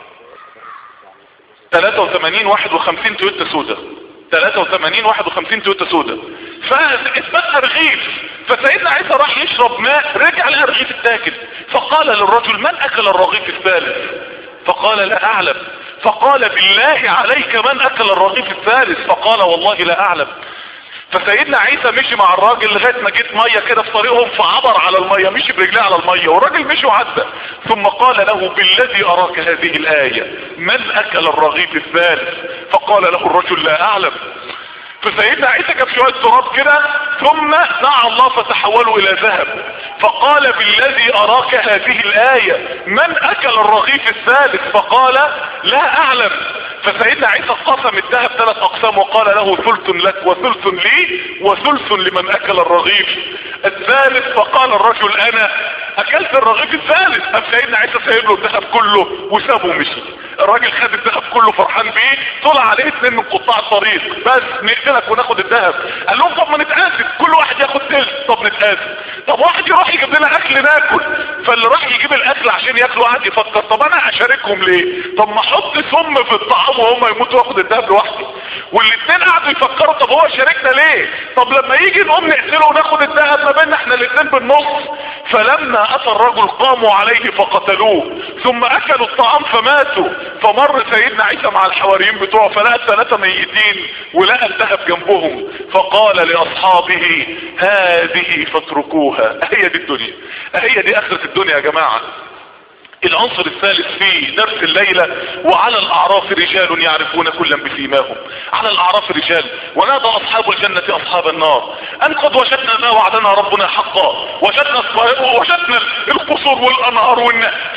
83 51 تويوتا سودا 83 51 تويوتا سودا فاتبقى رغيف فسيدنا عيسى راح يشرب ماء رجع لقى رغيف التاكل فقال للرجل من اكل الرغيف الثالث فقال لا اعلم فقال بالله عليك من اكل الرغيف الثالث فقال والله لا اعلم فسيدنا عيسى مشي مع الراجل لغايه ما جت ميه كده في طريقهم فعبر على الميه مشي برجليه على الميه والراجل مشي وعدى ثم قال له بالذي اراك هذه الايه من اكل الرغيف الثالث فقال له الرجل لا اعلم فسيدنا عيسى جاب شويه تراب كده ثم دعا الله فتحولوا الى ذهب فقال بالذي اراك هذه الايه من اكل الرغيف الثالث فقال لا اعلم فسيدنا عيسى قسم الذهب ثلاث اقسام وقال له ثلث لك وثلث لي وثلث لمن اكل الرغيف الثالث فقال الرجل انا اكلت الرغيف الثالث ام سيدنا عيسى سايب له الذهب كله وسابه ومشي الراجل خد الذهب كله فرحان بيه طلع عليه اثنين من قطاع الطريق بس نقتلك وناخد الذهب قال لهم طب ما نتقاسم كل واحد ياخد تلت طب نتقاسم طب واحد يروح يجيب لنا اكل ناكل فاللي راح يجيب الاكل عشان ياكله قعد يفكر طب انا اشاركهم ليه طب ما احط سم في الطعام وهم يموتوا واخد الذهب لوحدي والاثنين قعدوا يفكروا طب هو شاركنا ليه طب لما يجي نقوم نقتله وناخد الذهب ما بيننا احنا الاثنين بالنص فلما اتى الرجل قاموا عليه فقتلوه ثم اكلوا الطعام فماتوا فمر سيدنا عيسى مع الحواريين بتوعه فلقى الثلاثه ميتين ولقى الذهب جنبهم فقال لاصحابه هذه فاتركوها هي دي الدنيا هي دي اخرة الدنيا يا جماعة العنصر الثالث في درس الليلة وعلى الاعراف رجال يعرفون كلا بسيماهم على الاعراف رجال ونادى اصحاب الجنة اصحاب النار ان قد وجدنا ما وعدنا ربنا حقا وجدنا وجدنا القصور والانهار والنهر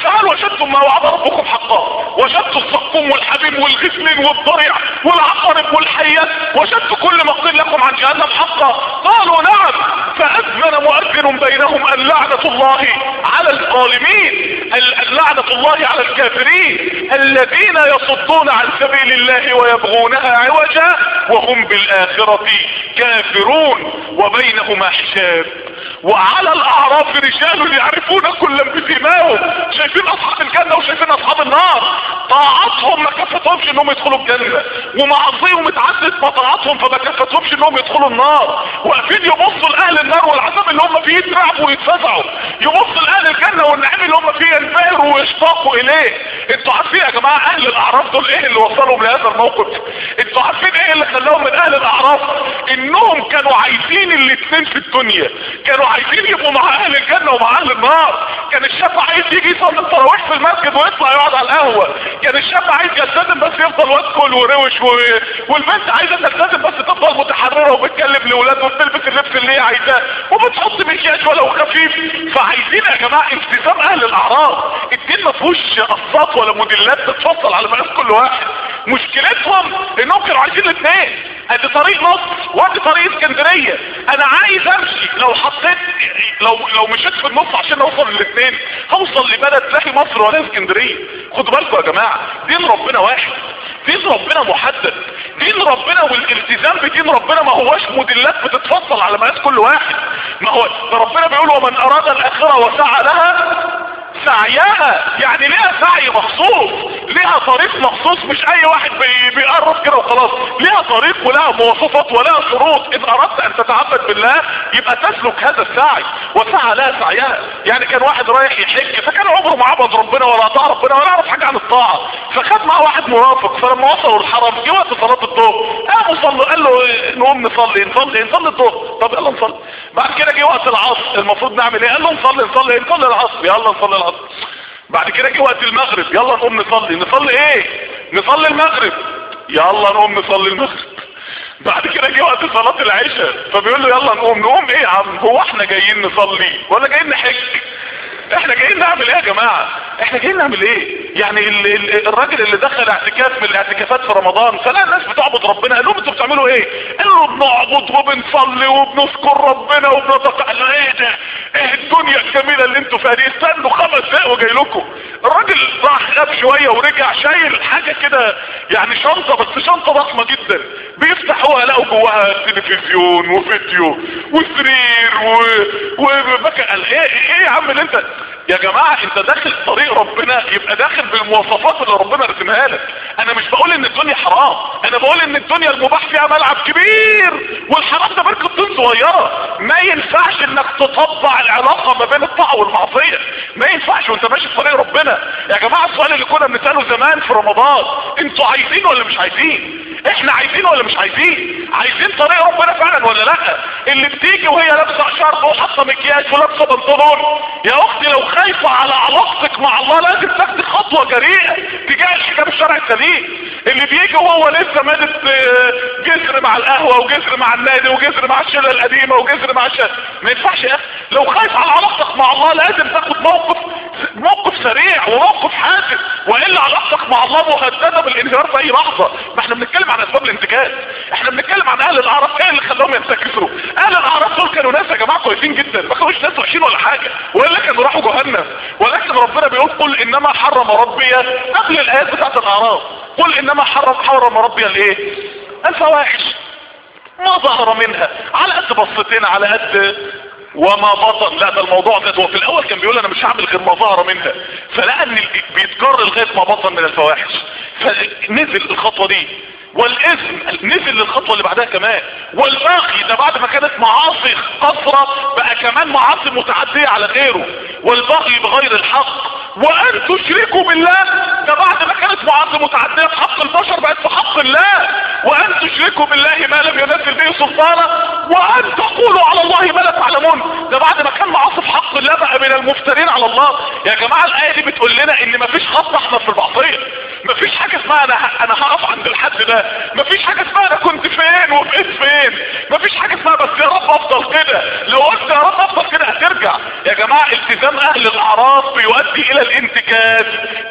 فهل وجدتم ما وعد ربكم حقا وجدتوا الصقوم والحبيب والغسلين والضرع والعقارب والحيات وجدتوا كل ما قيل لكم عن جهنم حقا قالوا نعم فأذن مؤذن بينهم اللعنة الله على الظالمين اللعنة الله على الكافرين الذين يصدون عن سبيل الله ويبغونها عوجا وهم بالآخرة كافرون وبينهما حجاب وعلى الاعراف رجال يعرفون كلا بسيماهم شايفين اصحاب الجنة وشايفين اصحاب النار طاعتهم ما كفتهمش انهم يدخلوا الجنة ومعصيهم اتعدت بطاعتهم فما كفتهمش انهم يدخلوا النار واقفين يبصوا لاهل النار والعذاب اللي هم فيه يترعبوا ويتفزعوا يبصوا لاهل الجنة والنعيم اللي هم فيه ينبهروا ويشتاقوا اليه انتوا عارفين يا جماعة اهل الاعراف دول ايه اللي وصلهم لهذا الموقف انتوا عارفين ايه اللي خلاهم من اهل الاعراف انهم كانوا عايزين الاثنين في الدنيا كانوا عايزين يبقوا مع اهل الجنة ومع اهل النار كان الشاب عايز يجي يصلي التراويح في المسجد ويطلع يقعد على القهوة كان الشاب عايز يلتزم بس يفضل وادكل وروش و... والبنت عايزة تلتزم بس تفضل متحررة وبتكلم لاولاد وبتلبس اللبس اللي هي عايزاه وبتحط مكياج ولو خفيف فعايزين يا جماعة التزام اهل الاعراض الدين ما فيهوش قصات ولا موديلات تتفصل على مقاس كل واحد مشكلتهم انهم كانوا عايزين الاثنين ادي طريق مصر وادي طريق اسكندرية انا عايز امشي لو حطيت لو لو مشيت في النص عشان اوصل للاثنين هوصل لبلد تلاقي مصر ولا اسكندرية خدوا بالكم يا جماعة دين ربنا واحد دين ربنا محدد دين ربنا والالتزام بدين ربنا ما هوش موديلات بتتفصل على مقاس كل واحد ما هو ده ربنا بيقول ومن اراد الاخرة وسعى لها سعيها يعني ليها سعي مخصوص ليها طريق مخصوص مش اي واحد بي بيقرب كده وخلاص ليها طريق ولها مواصفات ولها شروط ان اردت ان تتعبد بالله يبقى تسلك هذا السعي وسعى لها سعيها يعني كان واحد رايح يحج فكان عمره ما عبد ربنا ولا طاع ربنا ولا يعرف حاجه عن الطاعه فخد معاه واحد مرافق فلما وصلوا الحرم جه وقت صلاه الظهر قاموا صلوا قال له نقوم نصلي نصلي نصلي الظهر طب يلا نصلي بعد كده جه وقت العصر المفروض نعمل ايه قال له نصلي نصلي نصلي العصر يلا نصلي العصر بعد كده جه وقت المغرب يلا نقوم نصلي نصلي ايه نصلي المغرب يلا نقوم نصلي المغرب بعد كده جه وقت صلاة العشاء فبيقول له يلا نقوم نقوم ايه يا عم هو احنا جايين نصلي ولا جايين نحج احنا جايين نعمل ايه يا جماعة احنا جايين نعمل ايه يعني ال ال الراجل اللي دخل اعتكاف من الاعتكافات في رمضان فلا الناس بتعبد ربنا قال لهم انتوا بتعملوا ايه قال له بنعبد وبنصلي وبنذكر ربنا وبنتق قال له ايه ده ايه الدنيا الجميلة اللي انتوا فيها دي استنوا خمس دقايق وجاي لكم الراجل راح غاب شوية ورجع شايل حاجة كده يعني شنطة بس شنطة ضخمة جدا بيفتح هو لقوا جواها تلفزيون وفيديو وسرير و... وبكى قال ايه ايه يا عم اللي انت يا جماعة انت داخل طريق ربنا يبقى داخل بالمواصفات اللي ربنا رسمها لك انا مش بقول ان الدنيا حرام انا بقول ان الدنيا المباح فيها ملعب كبير والحرام ده بركة طين صغيرة ما ينفعش انك تطبع العلاقة ما بين الطاعة والمعصية ما ينفعش وانت ماشي في طريق ربنا يا جماعة السؤال اللي كنا بنسأله زمان في رمضان انتوا عايزين ولا مش عايزين احنا عايزين ولا مش عايزين عايزين طريق ربنا فعلا ولا لا اللي بتيجي وهي لابسه شرط وحاطه مكياج ولابسه بنطلون يا اختي لو خايفه على علاقتك مع الله لازم تاخدي خطوه جريئه تجاه الحجاب الشرعي السليم اللي بيجي وهو لسه مادت جسر مع القهوه وجسر مع النادي وجسر مع الشله القديمه وجسر مع الشله ما ينفعش يا اخي لو خايف على علاقتك مع الله لازم تاخد موقف موقف سريع وموقف حاسم والا علاقتك مع الله مهدده بالانهيار في اي لحظه ما احنا بنتكلم عن اسباب الانتكاس احنا بنتكلم عن اهل الاعراف ايه اللي خلاهم ينتكسروا اهل الاعراف دول كانوا ناس يا جماعه كويسين جدا ما كانوش ناس وحشين ولا حاجه ولا كانوا راحوا جهنم ولكن ربنا بيقول قل انما حرم ربي قبل الايات بتاعت الاعراف قل انما حرم حرم ربي الايه الفواحش ما ظهر منها على قد بصتين على قد وما بطن لا ده الموضوع ده هو في الاول كان بيقول انا مش هعمل غير ما ظهر منها فلقى ان بيتكرر لغايه ما بطن من الفواحش فنزل الخطوه دي والاثم نزل للخطوه اللي بعدها كمان والباقي ده بعد ما كانت معاصي قصرة بقى كمان معاصي متعدية على غيره والبغي بغير الحق وان تشركوا بالله ده بعد ما كانت معاصي متعدية في حق البشر بقت في حق الله وان تشركوا بالله ما لم ينزل به سلطانا وان تقولوا على الله ما لا تعلمون ده بعد ما كان معاصي في حق الله بقى من المفترين على الله يا جماعة الاية دي بتقول لنا ان مفيش خط احمر في المعصية مفيش حاجة اسمها انا ه- انا هقف عند الحد ده مفيش حاجة اسمها انا كنت فين وبقيت فين مفيش حاجة اسمها بس يا رب افضل كده لو قلت يا رب افضل كده هترجع يا جماعة التزام اهل الاعراض بيؤدي الى الانتكاس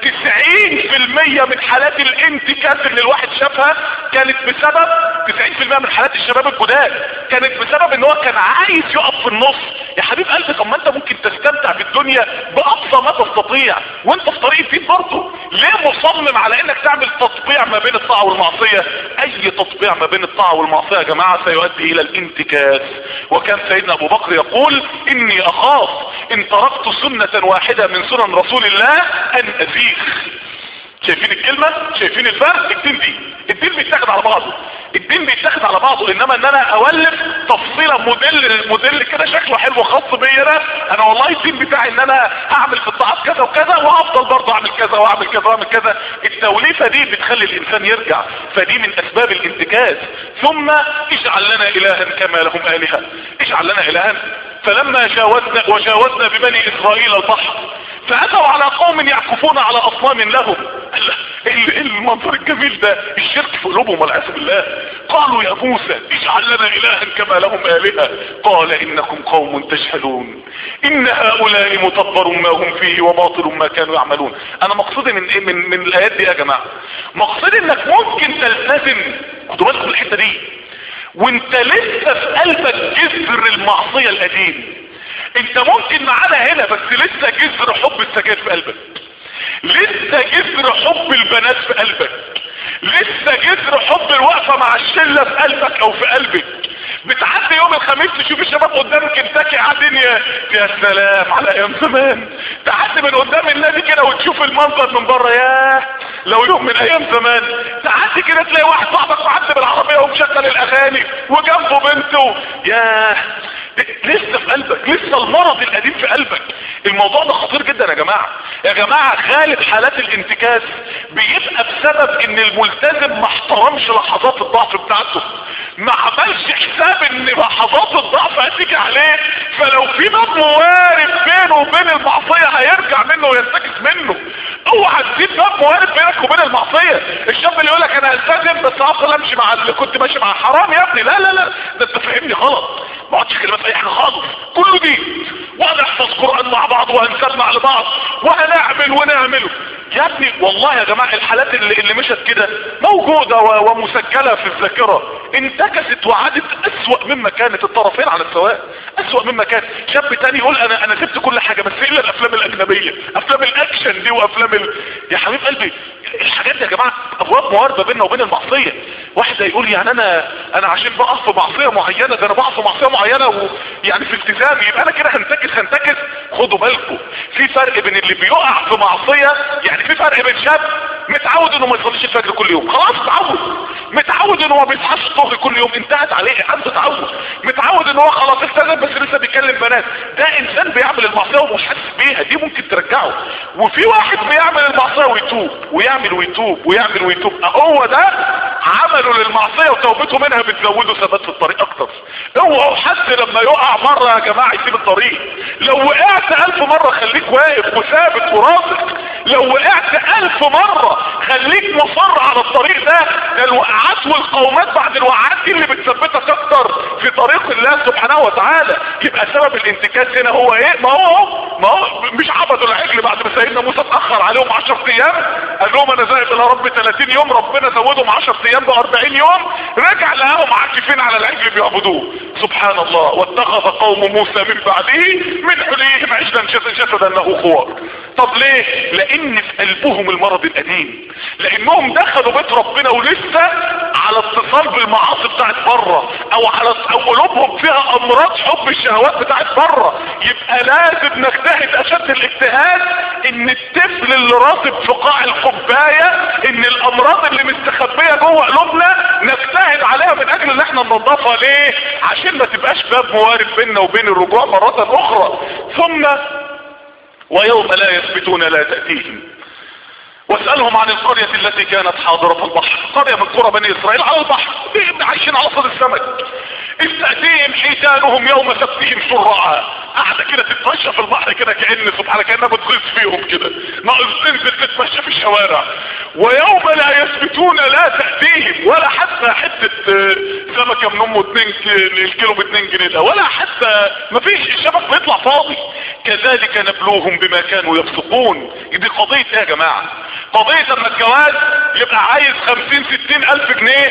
90% من حالات الانتكاس اللي الواحد شافها كانت بسبب 90% من حالات الشباب الجداد كانت بسبب ان هو كان عايز يقف في النص يا حبيب قلبي طب ما انت ممكن تستمتع بالدنيا باقصى ما تستطيع وانت في طريق الدين برضه ليه مصمم على انك تعمل تطبيع ما بين الطاعه والمعصيه اي تطبيع ما بين الطاعه والمعصيه يا جماعه سيؤدي الى الانتكاس وكان سيدنا ابو بكر يقول اني اخاف ان تركت سنه واحده من سنن رسول الله ان ازيغ شايفين الكلمة شايفين الفرق الدين دي الدين بيتاخد على بعضه الدين بيتاخد على بعضه انما ان انا اولف تفصيلة موديل موديل كده شكله حلو خاص بيا انا انا والله الدين بتاعي ان انا هعمل في الطاعات كذا وكذا وهفضل برضه اعمل كذا واعمل كذا واعمل كذا التوليفة دي بتخلي الانسان يرجع فدي من اسباب الانتكاس ثم اجعل لنا الها كما لهم الهة اجعل لنا الها فلما جاوزنا وجاوزنا ببني اسرائيل البحر فاتوا على قوم يعكفون على اصنام لهم الله، ال- المنظر الجميل ده الشرك في قلوبهم والعياذ بالله قالوا يا موسى اجعل لنا الها كما لهم الهه قال انكم قوم تجهلون ان هؤلاء متبر ما هم فيه وباطل ما كانوا يعملون انا مقصودي من ايه من, من الايات دي يا جماعه مقصودي انك ممكن تلتزم خدوا بالكم من الحته دي وانت لسه في قلبك جذر المعصيه القديم انت ممكن معانا هنا بس لسه جذر حب السجاير في قلبك لسه جذر حب البنات في قلبك لسه جذر حب الوقفة مع الشلة في قلبك او في قلبك بتعدي يوم الخميس تشوف الشباب قدام كنتاكي قاعدين يا يا سلام على ايام زمان تعدي من قدام النادي كده وتشوف المنظر من بره ياه لو يوم من ايام زمان تعدي كده تلاقي واحد صاحبك معدي بالعربيه ومشغل الاغاني وجنبه بنته ياه لسه في قلبك لسه المرض القديم في قلبك الموضوع ده خطير جدا يا جماعة يا جماعة غالب حالات الانتكاس بيبقى بسبب ان الملتزم ما احترمش لحظات الضعف بتاعته ما عملش حساب ان لحظات الضعف هتيجي عليه فلو في باب موارد بينه وبين المعصية هيرجع منه وينتكس منه اوعى تسيب باب موارد بينك وبين المعصية الشاب اللي يقول لك انا التزم بس هفضل امشي مع اللي كنت ماشي مع حرام يا ابني لا لا لا ده انت فاهمني غلط ما اقعدش كلمات في اي حاجه خالص كله دي وهنحفظ قران مع بعض وهنسمع لبعض وهنعمل ونعمله يا ابني والله يا جماعه الحالات اللي, اللي مشت كده موجوده و- ومسجله في الذاكره انتكست وعادت اسوا مما كانت الطرفين على السواء اسوا مما كان شاب تاني يقول انا انا سبت كل حاجه بس الا الافلام الاجنبيه افلام الاكشن دي وافلام ال... يا حبيب قلبي الحاجات دي يا جماعه ابواب موارده بيننا وبين المعصيه واحد يقول يعني انا انا عشان بقف في معصيه معينه ده انا بقف في معصيه معينه ويعني في التزامي يبقى انا كده هنتكس هنتكس خدوا بالكم في فرق بين اللي بيقع في معصيه يعني في فرق بين شاب متعود انه ما يصليش الفجر كل يوم خلاص اتعود متعود انه ما بيصحاش الظهر كل يوم انتهت عليه عنده تعود متعود ان هو خلاص التزم بس لسه بيكلم بنات ده انسان بيعمل المعصيه ومش حاسس بيها دي ممكن ترجعه وفي واحد بيعمل المعصيه ويتوب ويعمل ويتوب ويعمل ويتوب هو ده عمله للمعصيه وتوبته منها بتزوده ثبات في الطريق اكتر اوعوا حد لما يقع مره يا جماعه يسيب الطريق لو وقعت الف مره خليك واقف وثابت وراسك لو وقعت الف مرة خليك مصر على الطريق ده ده الوقعات والقومات بعد الوقعات دي اللي بتثبتك اكتر في طريق الله سبحانه وتعالى يبقى سبب الانتكاس هنا هو ايه ما هو ما هو مش عبدوا العجل بعد ما سيدنا موسى اتاخر عليهم 10 ايام قال لهم انا ذاهب الى رب 30 يوم ربنا زودهم 10 ايام ب 40 يوم رجع لقاهم عاكفين على العجل بيعبدوه سبحان الله واتخذ قوم موسى من بعده من حليهم عجلا جسدا له خوار طب ليه لان في قلبهم المرض القديم لانهم دخلوا بيت ربنا ولسه على اتصال بالمعاصي بتاعت بره او على او قلوبهم فيها امراض حب الشهوات بتاعت بره يبقى لازم نجتهد اشد الاجتهاد ان الطفل اللي راسب في قاع القبايه ان الامراض اللي مستخبيه جوه قلوبنا نجتهد عليها من اجل ان احنا ننضفها ليه عشان ما تبقاش باب موارد بيننا وبين الرجوع مرة اخرى ثم ويوم لا يثبتون لا تأتيهم واسألهم عن القرية التي كانت حاضرة البحر قرية من قرى بني اسرائيل على البحر عايشين على صد السمك إذ تأتيهم حيتانهم يوم سبتهم شرعا قاعدة كده تتمشى في البحر كده كأن سبحانه كأنها بتغيظ فيهم كده ناقص تنزل تتمشى في الشوارع ويوم لا يثبتون لا تأتيهم ولا حتى حتة آه، سمكة من امه 2 الكيلو ب 2 جنيه ده ولا حتى مفيش الشبك بيطلع فاضي كذلك نبلوهم بما كانوا يفسقون دي قضية ايه يا جماعة قضية اما الجواز يبقى عايز 50 60 الف جنيه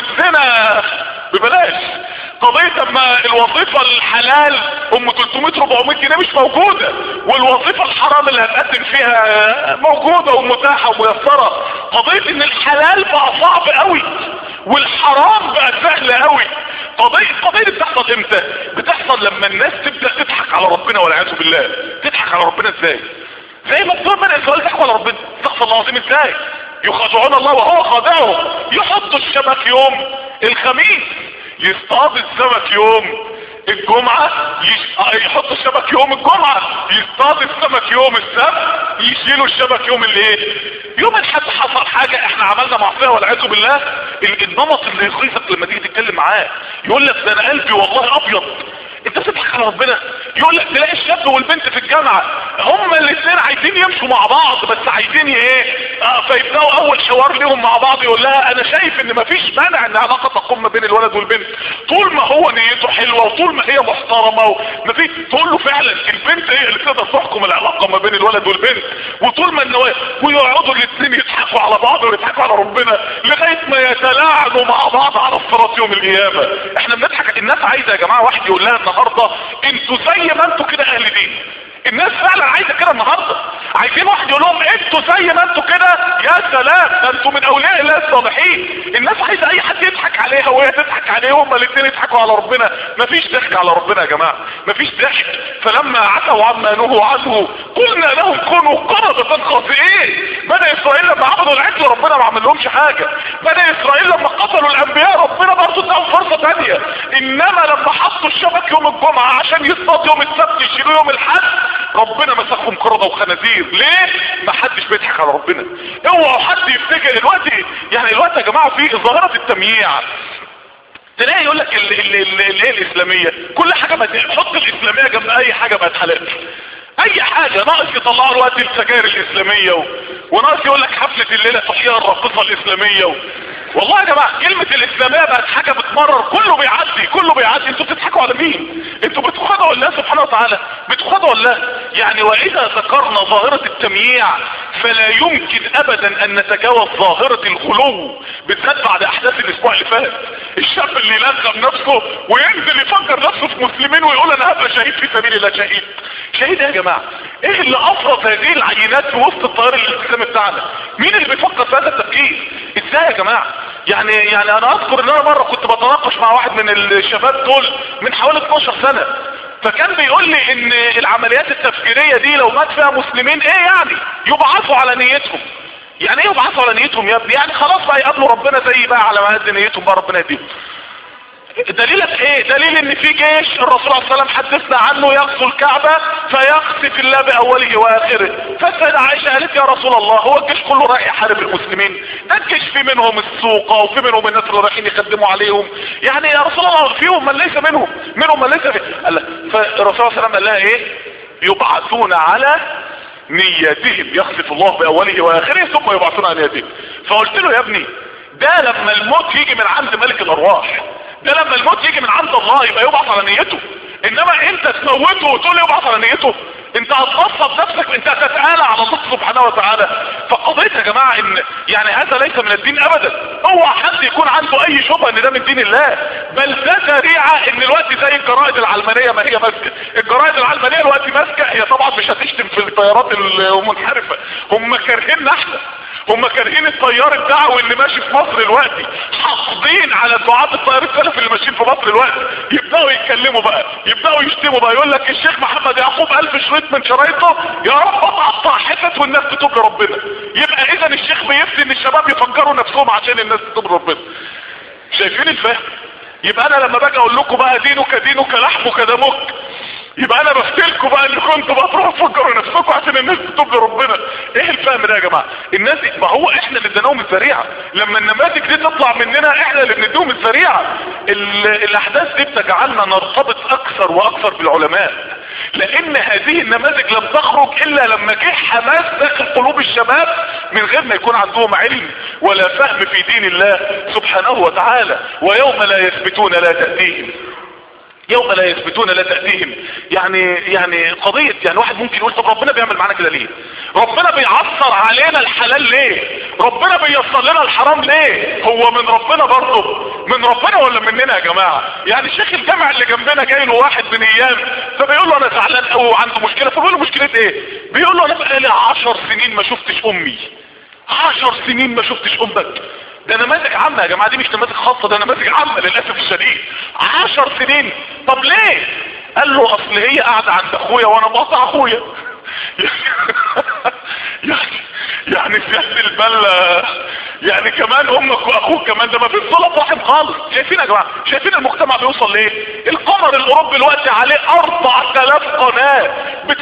والزنا ببلاش قضية اما الوظيفة الحلال ام 300 400 جنيه مش موجودة والوظيفة الحرام اللي هتقدم فيها موجودة ومتاحة وميسرة قضية ان الحلال بقى صعب قوي والحرام بقى سهل قوي قضية القضية دي بتحصل امتى بتحصل لما الناس تبدأ تضحك على ربنا والعياذ بالله تضحك على ربنا ازاي زي ما بتوع بني اسرائيل ضحكوا على ربنا استغفر الله العظيم ازاي يخادعون الله وهو خادعهم يحطوا الشبك يوم الخميس يصطاد السمك يوم الجمعة يش... آه، يحط الشبك يوم الجمعة يصطاد السمك يوم السبت يشيلوا الشبك يوم الايه يوم الحد حصل حاجة احنا عملنا معصية والعياذ بالله ال- النمط اللي يغيظك لما تيجي تتكلم معاه يقول لك ده انا قلبي والله ابيض انت بتضحك على ربنا يقول لك تلاقي الشاب والبنت في الجامعة هما الاثنين عايزين يمشوا مع بعض بس عايزين ايه اه فيبداوا اول حوار ليهم مع بعض يقول لها انا شايف ان مفيش مانع ان علاقة تقوم ما بين الولد والبنت طول ما هو نيته حلوة وطول ما هي محترمة ومفيش تقول له فعلا البنت هي اللي تقدر تحكم العلاقة ما بين الولد والبنت وطول ما النوايا ويقعدوا الاثنين يضحكوا على بعض ويضحكوا على ربنا لغاية ما يتلاعنوا مع بعض على الصراط يوم القيامة احنا بنضحك الناس عايزة يا جماعة واحد يقول لها النهاردة انتوا زي ما انتوا كده اهل دين الناس فعلا عايزه كده النهارده عايزين واحد يقول لهم انتوا زي ما انتوا كده يا سلام ده انتوا من اولياء الله الصالحين الناس عايزه اي حد يضحك عليها وهي تضحك عليه هما الاثنين يضحكوا على ربنا مفيش ضحك على ربنا يا جماعه مفيش ضحك فلما عتوا عما نهوا عنه قلنا لهم كونوا قردة خاطئين بني اسرائيل لما عبدوا العجل ربنا ما عمل لهمش حاجه بني اسرائيل لما قتلوا الانبياء ربنا برضه اداهم فرصه ثانيه انما لما حطوا الشبك يوم الجمعه عشان يصطاد يوم السبت يشيلوا يوم الاحد ربنا مسخهم قردة وخنازير ليه ما حدش بيضحك على ربنا اوعوا حد يفتكر دلوقتي يعني دلوقتي يا جماعه في ظاهره التمييع تلاقي يقول لك ال- ال- ال- الايه الاسلاميه كل حاجه بقت حط الاسلاميه جنب اي حاجه بقت حلال اي حاجه ناقص يطلعوا الوقت السجاير الاسلاميه و... وناقص يقول لك حفله الليله تحيا الراقصه الاسلاميه و... والله يا جماعه كلمه الاسلاميه بقت حاجه بتمرر كله بيعدي كله بيعدي انتوا بتضحكوا على مين انتوا بتخدعوا الله سبحانه وتعالى بتخدعوا الله يعني واذا ذكرنا ظاهره التمييع فلا يمكن ابدا ان نتجاوز ظاهره الغلو بالذات بعد احداث الاسبوع اللي فات الشاب اللي يلغم نفسه وينزل يفكر نفسه في مسلمين ويقول انا هبقى شهيد في سبيل الله شهيد شهيد ايه يا جماعه ايه اللي افرض هذه العينات في وسط التيار الاسلامي بتاعنا مين اللي بيفكر في هذا التفكير ازاي يا جماعه يعني يعني انا اذكر ان انا مره كنت بتناقش مع واحد من الشباب دول من حوالي 12 سنه فكان بيقول لي ان العمليات التفكيريه دي لو مات فيها مسلمين ايه يعني يبعثوا على نيتهم يعني ايه يبعثوا على نيتهم يا ابني يعني خلاص بقى يقابلوا ربنا زي بقى على ما قد نيتهم بقى ربنا يديهم دليلك ايه دليل ان في جيش الرسول صلى الله عليه وسلم حدثنا عنه يغزو الكعبة فيقصف الله باوله واخره فالسيدة عائشة قالت يا رسول الله هو الجيش كله رايح يحارب المسلمين ده الجيش في منهم السوقة وفي منهم الناس اللي رايحين يخدموا عليهم يعني يا رسول الله فيهم من ليس منهم منهم من ليس فيه قال لها فالرسول صلى الله عليه وسلم قال لها ايه يبعثون على نياتهم يخسف الله باوله واخره ثم يبعثون على نياتهم فقلت له يا ابني ده لما الموت يجي من عند ملك الارواح ده لما الموت يجي من عند الله يبقى يبعث على نيته انما انت تموته وتقول لي يبعث على نيته انت هتنصب نفسك انت هتتعالى على الله سبحانه وتعالى فقضيت يا جماعة ان يعني هذا ليس من الدين ابدا هو حد يكون عنده اي شبهة ان ده من دين الله بل ده ذريعة ان الوقت زي الجرائد العلمانية ما هي ماسكة الجرائد العلمانية الوقت ماسكة هي طبعا مش هتشتم في الطيارات المنحرفة هم كارهيننا احنا هم كارهين الطيار الدعوي اللي ماشي في مصر دلوقتي حاقدين على دعاة الطيار السلف اللي ماشيين في مصر دلوقتي يبداوا يتكلموا بقى يبداوا يشتموا بقى يقول لك الشيخ محمد يعقوب الف شريط من شرايطه يا رب اقطع حتت والناس تتوب لربنا يبقى اذا الشيخ بيفتي ان الشباب يفكروا نفسهم عشان الناس تتوب لربنا شايفين الفهم يبقى انا لما باجي اقول لكم بقى دينك دينك لحمك دمك يبقى انا بفتلكوا بقى ان كنتوا بقى تروحوا تفكروا نفسكم عشان الناس تتوب لربنا ايه الفهم ده يا جماعه الناس ما هو احنا اللي اديناهم الذريعه لما النماذج دي تطلع مننا احنا اللي بنديهم الذريعه الاحداث دي بتجعلنا نرتبط اكثر واكثر بالعلماء لان هذه النماذج لم تخرج الا لما جه حماس داخل قلوب الشباب من غير ما يكون عندهم علم ولا فهم في دين الله سبحانه وتعالى ويوم لا يثبتون لا تأتيهم يوم لا يثبتون لا تأتيهم يعني يعني قضية يعني واحد ممكن يقول طب ربنا بيعمل معانا كده ليه ربنا بيعصر علينا الحلال ليه ربنا بيصل لنا الحرام ليه هو من ربنا برضه من ربنا ولا مننا يا جماعة يعني شيخ الجامع اللي جنبنا جاي له واحد من ايام فبيقول له انا زعلان قوي وعنده مشكلة فبيقول له مشكلة ايه بيقول له انا بقالي عشر سنين ما شفتش امي عشر سنين ما شفتش امك ده نماذج عامة يا جماعة دي مش نماذج خاصة ده نماذج عامة للأسف الشديد عشر سنين طب ليه قال له اصل هي قاعدة عند اخويا وانا بقطع اخويا يعني يعني سياسة البلة يعني كمان امك واخوك كمان ده ما فيش صلة رحم خالص شايفين يا جماعة شايفين المجتمع بيوصل لايه القمر الاوروبي دلوقتي عليه 4000 قناة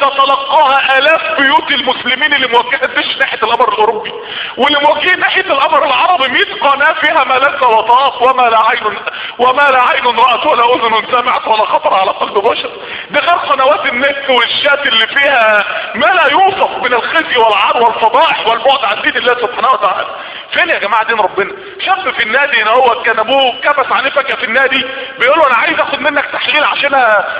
بتتلقاها الاف بيوت المسلمين اللي موجهة دش ناحية القمر الاوروبي واللي موجهين ناحية القمر العربي 100 قناة فيها ما لذ وطاف وما لا عين وما لا عين رأت ولا اذن سمعت ولا خطر على قلب بشر ده غير قنوات النت والشات اللي فيها ما لا يوصف من الخزي والعار والفضائح والبعد عن دين الله سبحانه وتعالى فين يا جماعة دين ربنا شاب في النادي هنا هو كان ابوه كبس عليه فجأة في النادي بيقول له انا عايز اخد منك تحليل عشان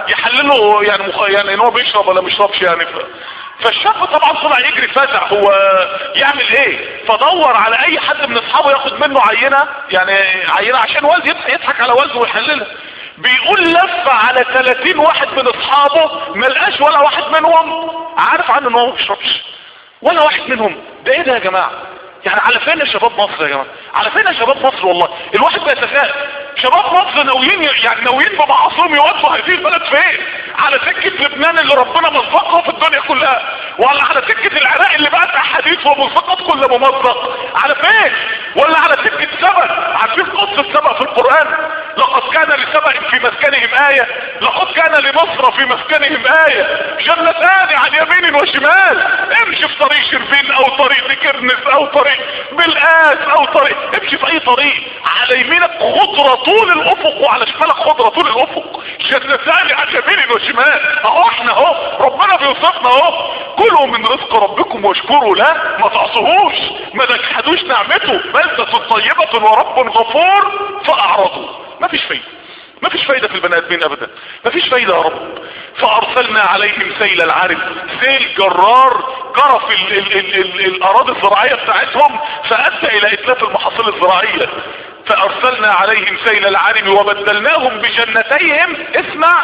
يحلله يعني مخ... يعني ان هو بيشرب ولا مش يعني ف... فالشاب طبعا طلع يجري فزع هو يعمل ايه فدور على اي حد من اصحابه ياخد منه عينة يعني عينة عشان والد يضحك على والده ويحللها بيقول لف على 30 واحد من اصحابه ملقاش ولا واحد منهم عارف عنه ان هو ما بيشربش ولا واحد منهم ده ايه ده يا جماعه يعني على فين يا شباب مصر يا جماعه على فين يا شباب مصر والله الواحد بيتساءل شباب مصر ناويين يعني ناويين بمعاصيهم يودوا هذه البلد فين على سكه لبنان اللي ربنا مزقها في الدنيا كلها ولا على سكه العراق اللي بقت احاديث ومزقات كل ممزق على فين ولا على سكه سبأ عارفين قصه سبأ في القران لقد كان لسبأ في مسكنهم آية لقد كان لمصر في مسكنهم آية جنتان عن يمين وشمال امشي في طريق شرفين او طريق كرنس او طريق بالآس او طريق امشي في اي طريق على يمينك خضرة طول الافق وعلى شمالك خضرة طول الافق جنتان عن يمين وشمال اهو احنا اهو ربنا بيوصفنا اهو كلوا من رزق ربكم واشكروا له ما تعصوهوش ما تجحدوش نعمته بلدة طيبة ورب غفور فاعرضوا ما فيش فايدة ما فيش فايدة في البني ادمين ابدا ما فيش فايدة يا رب فارسلنا عليهم سيل العرب سيل جرار جرف ال ال ال ال الاراضي الزراعية بتاعتهم فادى الى اتلاف المحاصيل الزراعية فارسلنا عليهم سيل العرب وبدلناهم بجنتيهم اسمع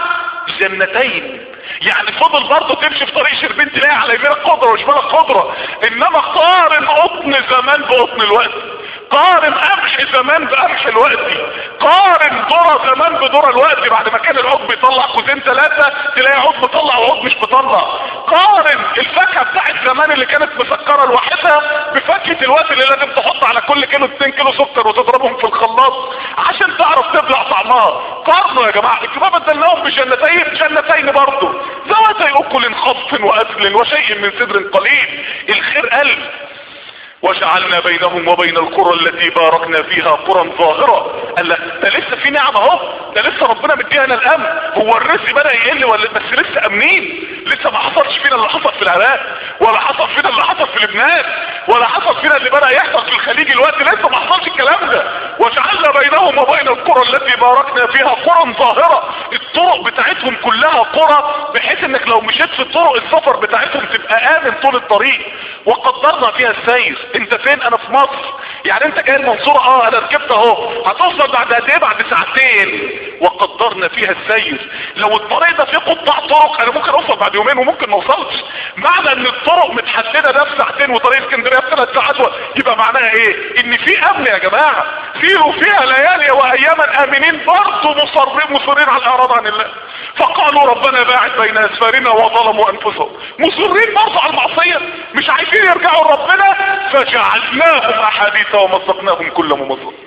جنتين يعني فضل برضه تمشي في طريق شربين تلاقي على يمينك خضره وشمالك خضره انما قارن قطن زمان بقطن الوقت قارن قمح زمان بقمح الوقت قارن ذره زمان بذره الوقت بعد ما كان العود بيطلع كوزين ثلاثه تلاقي عود مطلع وعود مش مطلع قارن الفاكهه بتاعت زمان اللي كانت مسكره لوحدها بفاكهه الوقت اللي لازم تحط على كل كيلو 2 كيلو سكر وتضربهم في الخلاط عشان تعرف تبلع طعمها قارنوا يا جماعه انتوا ما بدلناهم بجنتين جنتين برضه ذواتي اكل خصف واكل وشيء من سدر قليل الخير قلب وجعلنا بينهم وبين القرى التي باركنا فيها قرى ظاهرة قال لا ده لسه في نعمة اهو ده لسه ربنا مدينا الامن هو الرزق بدأ يقل ولا بس لسه امنين لسه ما حصلش فينا اللي حصل في العراق ولا حصل فينا اللي حصل في لبنان ولا حصل فينا اللي بدأ يحصل في الخليج الوقت لسه ما حصلش الكلام ده وجعلنا بينهم وبين القرى التي باركنا فيها قرى ظاهرة الطرق بتاعتهم كلها قرى بحيث انك لو مشيت في الطرق السفر بتاعتهم تبقى امن طول الطريق وقدرنا فيها السير انت فين انا في مصر يعني انت جاي المنصورة اه انا ركبت اهو هتوصل بعد قد ايه بعد ساعتين وقدرنا فيها السير لو الطريق ده فيه قطاع طرق انا ممكن اوصل بعد يومين وممكن ما اوصلش معنى ان الطرق متحدده ده في ساعتين وطريق اسكندريه في ثلاث ساعات يبقى معناها ايه ان في امن يا جماعه سيروا فيها ليالي واياما امنين برضه مصرين مصرين على الاعراض عن الله فقالوا ربنا باعد بين اسفارنا وظلموا انفسهم مصرين برضه على المعصيه مش عايزين يرجعوا لربنا فجعلناهم احاديث ومزقناهم كل ممزق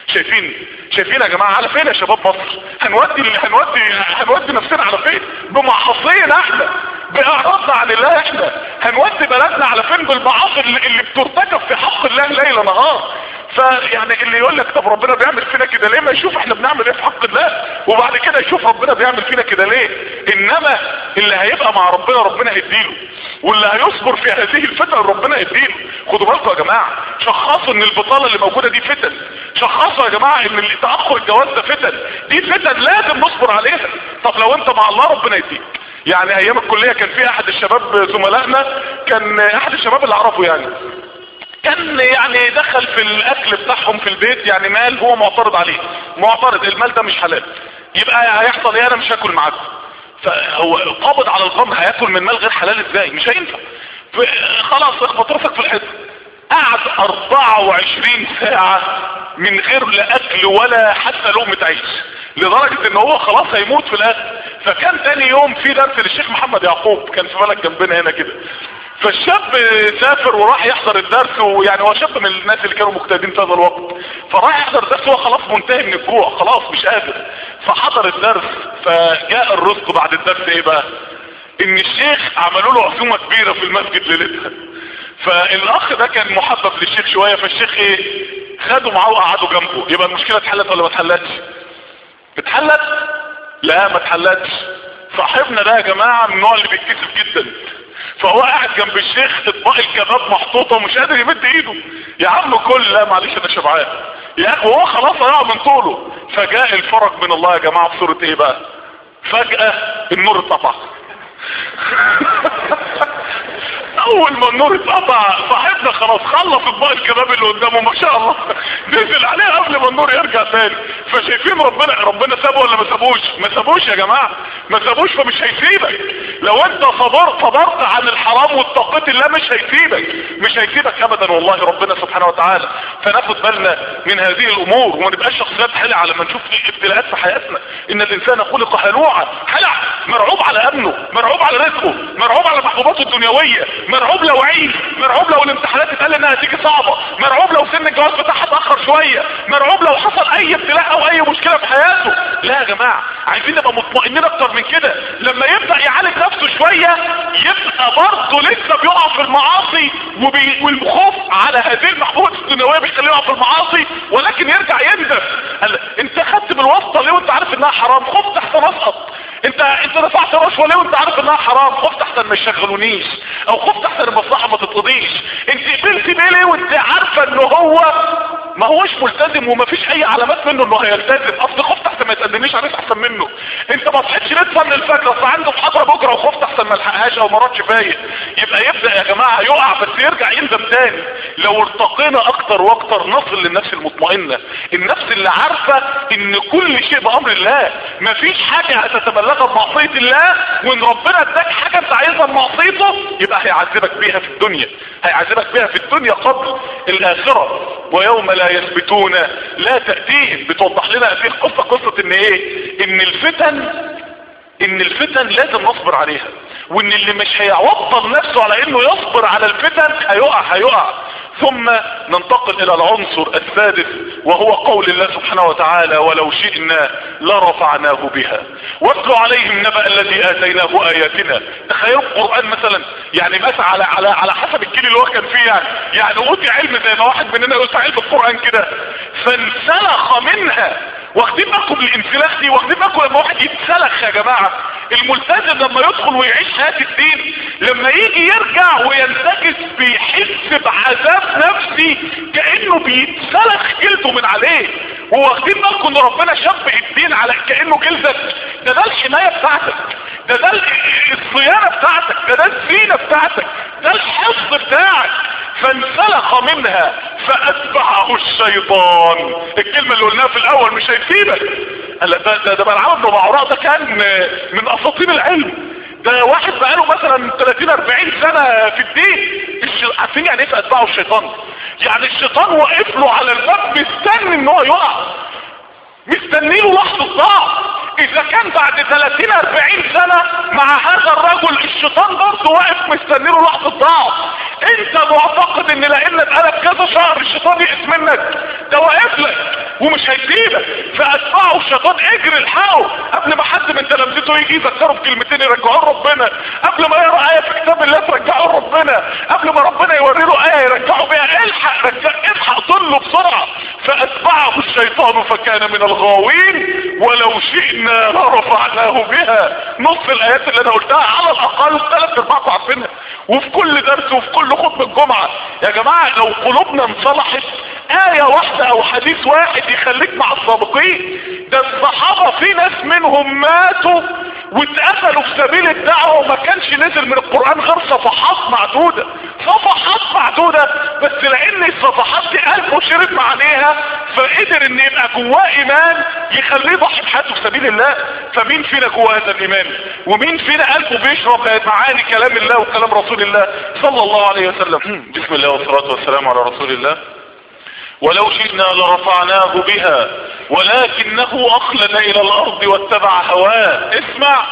شايفين شايفين يا جماعه على فين يا شباب مصر هنودي هنودي هنودي نفسنا على فين بمعاصينا احنا باعراضنا عن الله احنا هنودي بلدنا على فين بالمعاصي اللي, اللي بترتكب في حق الله ليل نهار فيعني اللي يقول لك طب ربنا بيعمل فينا كده ليه ما يشوف احنا بنعمل ايه في حق الله وبعد كده يشوف ربنا بيعمل فينا كده ليه انما اللي هيبقى مع ربنا ربنا هيديله واللي هيصبر في هذه الفتن ربنا هيديله خدوا بالكم يا جماعه شخصوا ان البطاله اللي موجوده دي فتن شخصوا يا جماعه ان اللي تاخر الجواز ده فتن دي فتن لازم نصبر عليها طب لو انت مع الله ربنا يديك يعني ايام الكليه كان في احد الشباب زملائنا كان احد الشباب اللي اعرفه يعني كان يعني دخل في الاكل بتاعهم في البيت يعني مال هو معترض عليه معترض المال ده مش حلال يبقى هيحصل ايه انا مش هاكل معاكم فهو قابض على الغم هياكل من مال غير حلال ازاي مش هينفع خلاص اخبط راسك في الحيط قعد 24 ساعة من غير لا اكل ولا حتى لقمة عيش لدرجة ان هو خلاص هيموت في الاخر فكان تاني يوم في درس للشيخ محمد يعقوب كان في بلد جنبنا هنا كده فالشاب سافر وراح يحضر الدرس ويعني هو شاب من الناس اللي كانوا مجتهدين في هذا الوقت فراح يحضر الدرس وهو خلاص منتهي من الجوع خلاص مش قادر فحضر الدرس فجاء الرزق بعد الدرس ايه بقى ان الشيخ عملوا له عزومه كبيره في المسجد ليلتها فالاخ ده كان محبب للشيخ شويه فالشيخ ايه خدوا معاه وقعدوا جنبه يبقى المشكله اتحلت ولا ما اتحلتش اتحلت لا ما اتحلتش صاحبنا ده يا جماعه من النوع اللي بيتكسف جدا فهو قاعد جنب الشيخ اطباق الكباب محطوطه ومش قادر يمد ايده يا عم كل لا معلش انا شبعان يا اخي وهو خلاص هيقع من طوله فجاء الفرج من الله يا جماعه في صوره ايه بقى فجاه النور اتقطع اول ما النور اتقطع صاحبنا خلاص خلص اطباق الكباب اللي قدامه ما شاء الله نزل عليه قبل ما النور يرجع تاني فشايفين ربنا ربنا سابه ولا ما سابوش ما سابوش يا جماعه ما سابوش فمش هيسيبك لو انت صبرت صبرت عن الحرام واتقيت الله مش هيسيبك مش هيسيبك ابدا والله ربنا سبحانه وتعالى فناخد بالنا من هذه الامور وما نبقاش شخصيات حلعه لما نشوف ابتلاءات في حياتنا ان الانسان خلق هلوعا حلع مرعوب على امنه مرعوب على رزقه مرعوب على محبوباته الدنيويه مرعوب لو عيد مرعوب لو الامتحانات اتقال انها هتيجي صعبه مرعوب لو سن الجواز بتاعها اتاخر شويه مرعوب لو حصل اي ابتلاء او اي مشكله في حياته لا يا جماعه عايزين نبقى مطمئنين اكتر من كده لما يبدا يعالج نفسه شويه يبقى برضه لسه بيقع في المعاصي وبي... والخوف على هذه المحبوبه الدنيويه بيخليه يقع في المعاصي ولكن يرجع يندم قال انت خدت بالواسطه ليه وانت عارف انها حرام خفت احسن اسقط انت انت دفعت رشوه ليه وانت عارف انها حرام خفت احسن ما يشغلونيش او خفت احسن المصلحه ما تتقضيش انت قبلت بيه ليه وانت عارفه ان هو ما هوش ملتزم وما فيش اي علامات منه انه هيلتزم اصل خفت احسن ما يتقدمنيش عريس احسن منه انت ما صحيتش ليه تصلي الفجر اصل عنده محاضره بكره وخفت احسن ما الحقهاش او ما راتش فايق يبقى يبدا يا جماعه يقع بس يرجع يندم تاني لو ارتقينا اكتر واكتر نصل للنفس المطمئنه النفس اللي عارفه ان كل شيء بامر الله مفيش حاجه هتتبلغها بمعصيه الله وان ربنا اداك حاجه انت عايزها بمعصيته يبقى هيعذبك بيها في الدنيا هيعذبك بيها في الدنيا قبل الاخره ويوم لا يثبتون لا تاتيهم بتوضح لنا هذه القصه قصه ان ايه ان الفتن ان الفتن لازم نصبر عليها وان اللي مش هيعوض نفسه على انه يصبر على الفتن هيقع هيقع ثم ننتقل الى العنصر السادس وهو قول الله سبحانه وتعالى ولو شئنا لرفعناه بها واتلو عليهم نبأ الذي اتيناه اياتنا تخيلوا القرآن مثلا يعني مثلا على على على حسب الجيل اللي هو كان فيه يعني يعني اوتي علم زي ما واحد مننا يوسع علم القرآن كده فانسلخ منها واخدين بالكم الانسلاخ دي واخدين بالكم لما واحد يتسلخ يا جماعه الملتزم لما يدخل ويعيش حياه الدين لما يجي يرجع وينتكس بيحس بعذاب نفسي كانه بيتسلخ جلده من عليه وواخدين بالكم ان ربنا شبه الدين على كانه جلدك ده ده الحمايه بتاعتك ده ده الصيانه بتاعتك ده ده الزينه بتاعتك ده الحفظ بتاعك فانسلخ منها فاتبعه الشيطان الكلمة اللي قلناها في الاول مش هيسيبك قال ده ده, ده بلعام بن بعوراء ده كان من اساطين العلم ده واحد بقاله مثلا 30 40 سنة في الدين الش... عارفين يعني ايه اتبعه الشيطان يعني الشيطان واقف له على الباب مستني ان هو يقع مستني له لحظة ضعف اذا كان بعد 30 40 سنة مع هذا الرجل الشيطان برضه واقف مستني له لحظة ضعف انت معتقد ان لان بقالك كذا شهر الشيطان يئس منك ده واقف لك ومش هيسيبك فاتبعه الشيطان اجري الحقه قبل ما حد من تلامذته يجي يذكره بكلمتين يرجعوه لربنا قبل ما يقرا ايه في كتاب الله ترجعه لربنا قبل ما ربنا يوري له ايه يرجعه بيها الحق رجع الحق ضله بسرعه فاتبعه الشيطان فكان من الغاوين ولو شئنا لرفعناه بها نص الايات اللي انا قلتها على الاقل ثلاث ارباعكم عارفينها وفي كل درس وفي كل خطبه جمعه يا جماعه لو قلوبنا انصلحت آية واحدة أو حديث واحد يخليك مع السابقين ده الصحابة في ناس منهم ماتوا واتقتلوا في سبيل الدعوة وما كانش نزل من القرآن غير صفحات معدودة صفحات معدودة بس لأن الصفحات دي قلبه شرب معانيها فقدر إن يبقى جواه إيمان يخليه يضحي بحياته في سبيل الله فمين فينا جواه هذا الإيمان ومين فينا قلبه بيشرب معاني كلام الله وكلام رسول الله صلى الله عليه وسلم بسم الله والصلاة والسلام على رسول الله ولو شئنا لرفعناه بها ولكنه اخلد الى الارض واتبع هواه اسمع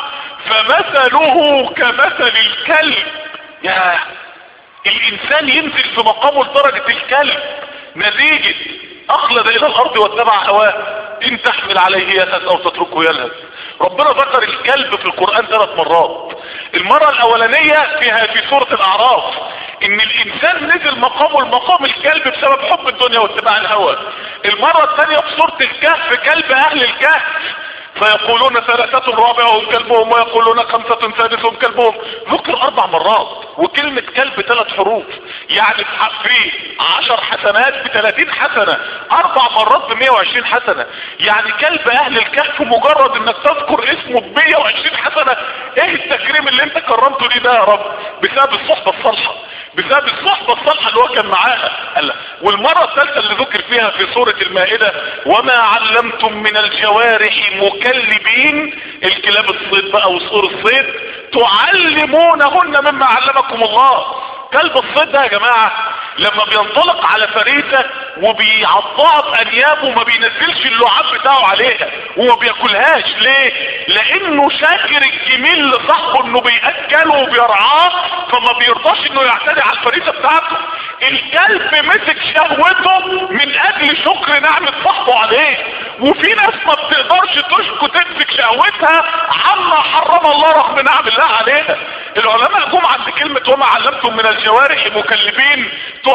فمثله كمثل الكلب يا الانسان ينزل في مقامه لدرجة الكلب نتيجة اخلد الى الارض واتبع هواه ان تحمل عليه يلهث او تتركه يلهث ربنا ذكر الكلب في القرآن ثلاث مرات المرة الاولانية فيها في سورة الاعراف ان الانسان نزل مقامه المقام الكلب بسبب حب الدنيا واتباع الهوى المرة الثانية في سورة الكهف كلب اهل الكهف فيقولون ثلاثة رابعهم كلبهم ويقولون خمسة سادسهم كلبهم ذكر اربع مرات وكلمة كلب ثلاث حروف يعني في عشر حسنات بثلاثين حسنة اربع مرات بمية وعشرين حسنة يعني كلب اهل الكهف مجرد انك تذكر اسمه بمية وعشرين حسنة ايه التكريم اللي انت كرمته ليه ده يا رب بسبب الصحبة الصالحة بسبب الصحبة الصالحة اللي هو كان معاها قال والمرة الثالثة اللي ذكر فيها في سورة المائدة وما علمتم من الجوارح مكلبين الكلاب الصيد بقى وصور الصيد تعلمونهن مما علمكم الله كلب الصيد ده يا جماعة لما بينطلق على فريسة وبيعضها بانيابه ما بينزلش اللعاب بتاعه عليها وما بياكلهاش ليه لانه شاكر الجميل لصاحبه انه بيأكله وبيرعاه فما بيرضاش انه يعتدي على الفريسة بتاعته الكلب مسك شهوته من اجل شكر نعمة صاحبه عليه وفي ناس ما بتقدرش تشكو تمسك شهوتها عما حرم الله رغم نعم الله عليها العلماء جم عند كلمة وما علمتم من الجوارح مكلبين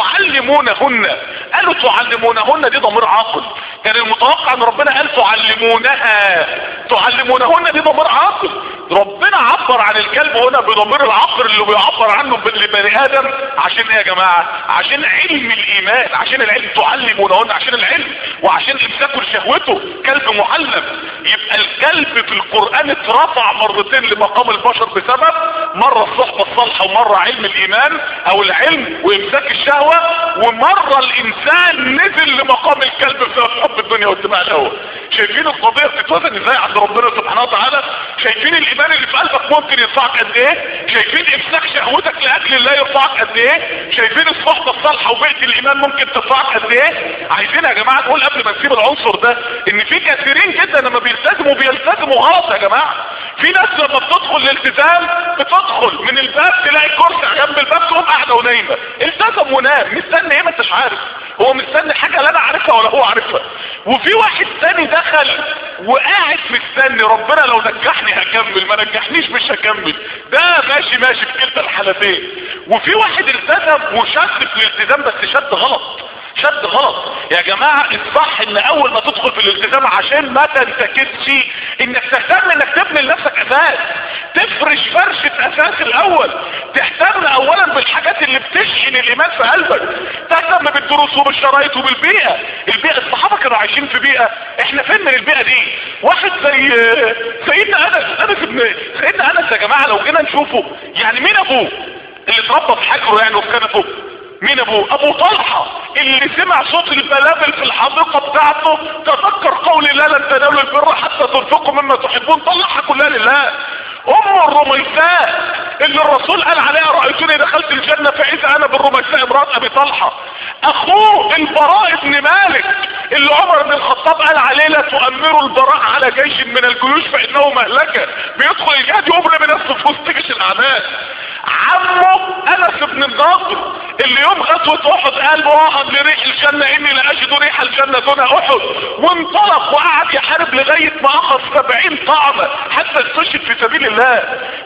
تعلمونهن قالوا تعلمونهن دي ضمير عاقل كان المتوقع ان ربنا قال تعلمونها تعلمونهن دي ضمير عاقل ربنا عبر عن الكلب هنا بضمير العقل اللي بيعبر عنه لبني ادم عشان ايه يا جماعة عشان علم الايمان عشان العلم تعلمونهن عشان العلم وعشان امساكوا لشهوته كلب معلم يبقى الكلب في القرآن اترفع مرتين لمقام البشر بسبب مرة الصحبة الصالحة ومرة علم الايمان او العلم وامساك الشهوة ومرة الانسان نزل لمقام الكلب بسبب حب الدنيا واتباع الهوى شايفين القضية بتتوزن ازاي عند ربنا سبحانه وتعالى شايفين الايمان اللي في قلبك ممكن يرفعك قد ايه شايفين امساك شهوتك لاجل الله يرفعك قد ايه شايفين الصحبة الصالحة وبيئة الايمان ممكن ترفعك قد ايه عايزين يا جماعة نقول قبل ما نسيب العنصر ده ان في كثيرين جدا لما بيلتزموا بيلتزموا غلط يا جماعة في ناس لما بتدخل الالتزام بتدخل من الباب تلاقي كرسي جنب الباب تقوم قاعدة ونايمة التزم ونام مستني ايه ما انتش عارف هو مستني حاجة لا انا عارفها ولا هو عارفها وفي واحد تاني دخل وقاعد مستني ربنا لو نجحني هكمل ما نجحنيش مش هكمل ده ماشي ماشي في كلتا الحالتين وفي واحد التزم وشد في الالتزام بس شد غلط شد غلط يا جماعة الصح ان اول ما تدخل في الالتزام عشان ما تنتكدش انك تهتم انك تبني لنفسك اساس تفرش فرشة اساس الاول تهتم اولا بالحاجات اللي بتشحن الايمان في قلبك تهتم بالدروس وبالشرايط وبالبيئة البيئة الصحابة كانوا عايشين في بيئة احنا فين من البيئة دي واحد زي سيدنا انس انس ابن سيدنا انس يا جماعة لو جينا نشوفه يعني مين ابوه اللي اتربى في حجره يعني وفي كنفه مين ابوه ابو طلحة اللي سمع صوت البلابل في الحديقة بتاعته تذكر قول الله لن تنالوا البر حتى تنفقوا مما تحبون طلعها كلها لله ام الرميساء اللي الرسول قال عليها رأيتني دخلت الجنة فاذا انا بالرميساء امرأة ابي طلحة اخوه البراء بن مالك اللي عمر بن الخطاب قال عليه لا تؤمروا البراء على جيش من الجيوش فانه مهلكة بيدخل الجهاد يبرم نفسه في وسط جيش الاعمال عمه انس بن النضر اللي يوم غزوة غزوة احد قال واحد لريح الجنة اني لاجد ريح الجنة دون احد وانطلق وقعد يحارب لغاية ما اخذ سبعين طعنة حتى استشهد في سبيل الله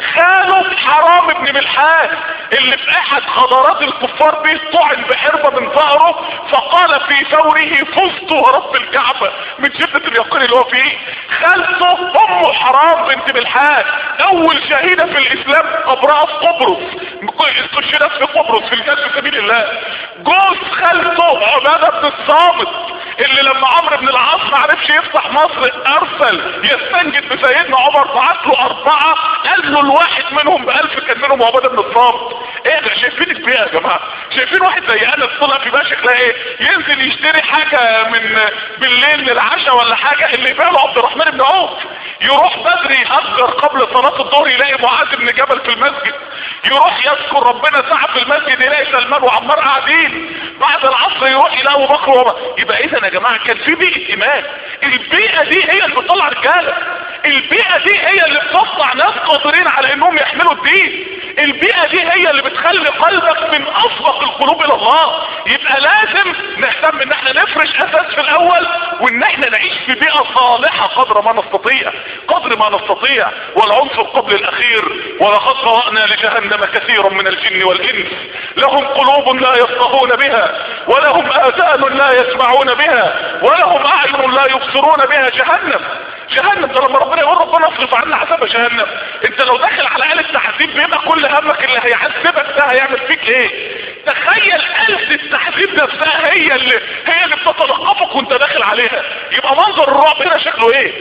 خاله حرام ابن ملحان اللي في احد خضارات الكفار به طعن بحربة من ظهره فقال في ثوره فزت ورب الكعبة من شدة اليقين اللي هو فيه خالته امه حرام بنت ملحان اول شهيدة في الاسلام قبرها في قبرص استشهدت في قبرص في الجهاد في سبيل الله جوز خالته عبادة بن الصامت اللي لما عمرو بن العاص ما عرفش يفتح مصر ارسل يستنجد بسيدنا عمر بعت له اربعة قال له الواحد منهم بألف كان منهم عبادة بن الصامت ايه ده شايفين البيئة يا جماعة شايفين واحد زي انا طلع في باشا ايه ينزل يشتري حاجة من بالليل للعشاء ولا حاجة اللي يبيع له عبد الرحمن بن عوف يروح بدري يهجر قبل صلاة الظهر يلاقي معاذ بن جبل في المسجد يروح يذكر ربنا ساعة في المسجد يلاقي سلمان وعمار قاعدين بعد العصر يروح يلاقي ابو بكر وما يبقى اذا يا جماعة كان في بيئة ايمان البيئة دي هي اللي بتطلع رجالة البيئة دي هي اللي بتصنع ناس قادرين على انهم يحملوا الدين البيئة دي هي اللي بتخلي قلبك من اصدق القلوب الى الله يبقى لازم نهتم ان احنا نفرش اساس في الاول وان احنا نعيش في بيئة صالحة قدر ما نستطيع قدر ما نستطيع والعنصر قبل الاخير ولقد قرأنا لجهنم كثيرا من الجن والانس لهم قلوب لا يفقهون بها ولهم اذان لا يسمعون بها ولهم اعين لا يبصرون بها جهنم جهنم ده لما ربنا يقول ربنا اصرف عنا عذاب جهنم انت لو داخل على آلة التحذيب بيبقى كل همك اللي هيعذبك ده هيعمل فيك ايه تخيل آلة التحذيب نفسها هي اللي هي اللي بتتلقفك وانت داخل عليها يبقى منظر الرعب هنا شكله ايه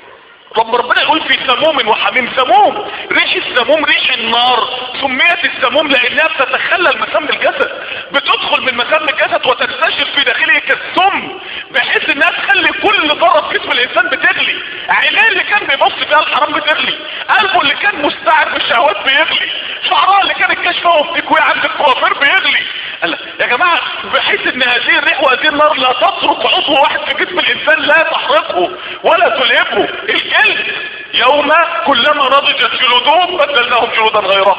لما ربنا يقول في سموم وحميم سموم ريح السموم ريح النار سميت السموم لانها بتتخلل مسام الجسد بتدخل من مسام الجسد وتنتشر في داخله كالسم بحيث انها تخلي كل ذره في جسم الانسان بتغلي عينيه اللي كان بيبص فيها الحرام بتغلي قلبه اللي كان مستعد بالشهوات بيغلي شعرها اللي كانت كشفه وبتكوي عند الكوافير بيغلي قال يا جماعه بحيث ان هذه الريح وهذه النار لا تترك عضو واحد في جسم الانسان لا تحرقه ولا تلهبه الجلد يوم كلما نضجت جلودهم بدلناهم جلودا غيرها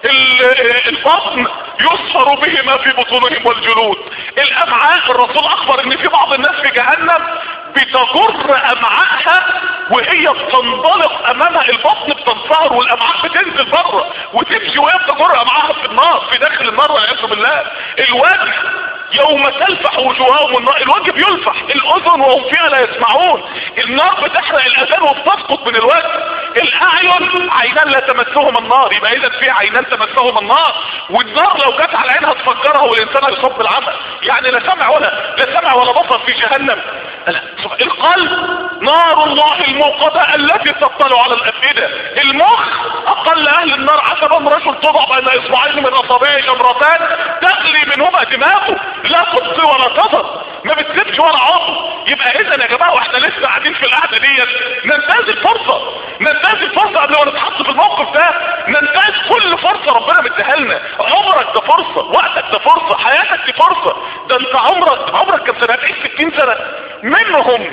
البطن يصفر به ما في بطونهم والجلود الامعاء الرسول اخبر ان في بعض الناس في جهنم بتجر امعائها وهي بتنطلق امامها البطن بتنصهر والامعاء بتنزل بره وتمشي وهي بتجر امعائها في النار في داخل النار والعياذ بالله الوجه يوم تلفح وجوههم النار الوجه بيلفح الاذن وهم فيها لا يسمعون النار بتحرق الاذان وبتسقط من الوجه الاعين عينان لا تمسهم النار يبقى اذا في عينان تمسهم النار والنار لو جت على عينها تفجرها والانسان يصاب بالعمى يعني لا سمع ولا لا سمع ولا بصر في جهنم لا القلب نار الله الموقدة التي تطلع على الافئدة المخ اقل اهل النار عجبا رجل تضع بين اصبعين من اصابعه جمرتان تغلي منهما دماغه لا تبصي ولا تضر ما بتسيبش ولا عضو يبقى اذا يا جماعه واحنا لسه قاعدين في القعده ديت ننتهز الفرصه ننتهز الفرصه قبل ما نتحط في الموقف ده ننتهز كل فرصه ربنا مديها لنا عمرك ده فرصه وقتك ده فرصه حياتك دي فرصه ده انت عمرك عمرك كم سنه هتعيش 60 سنه منهم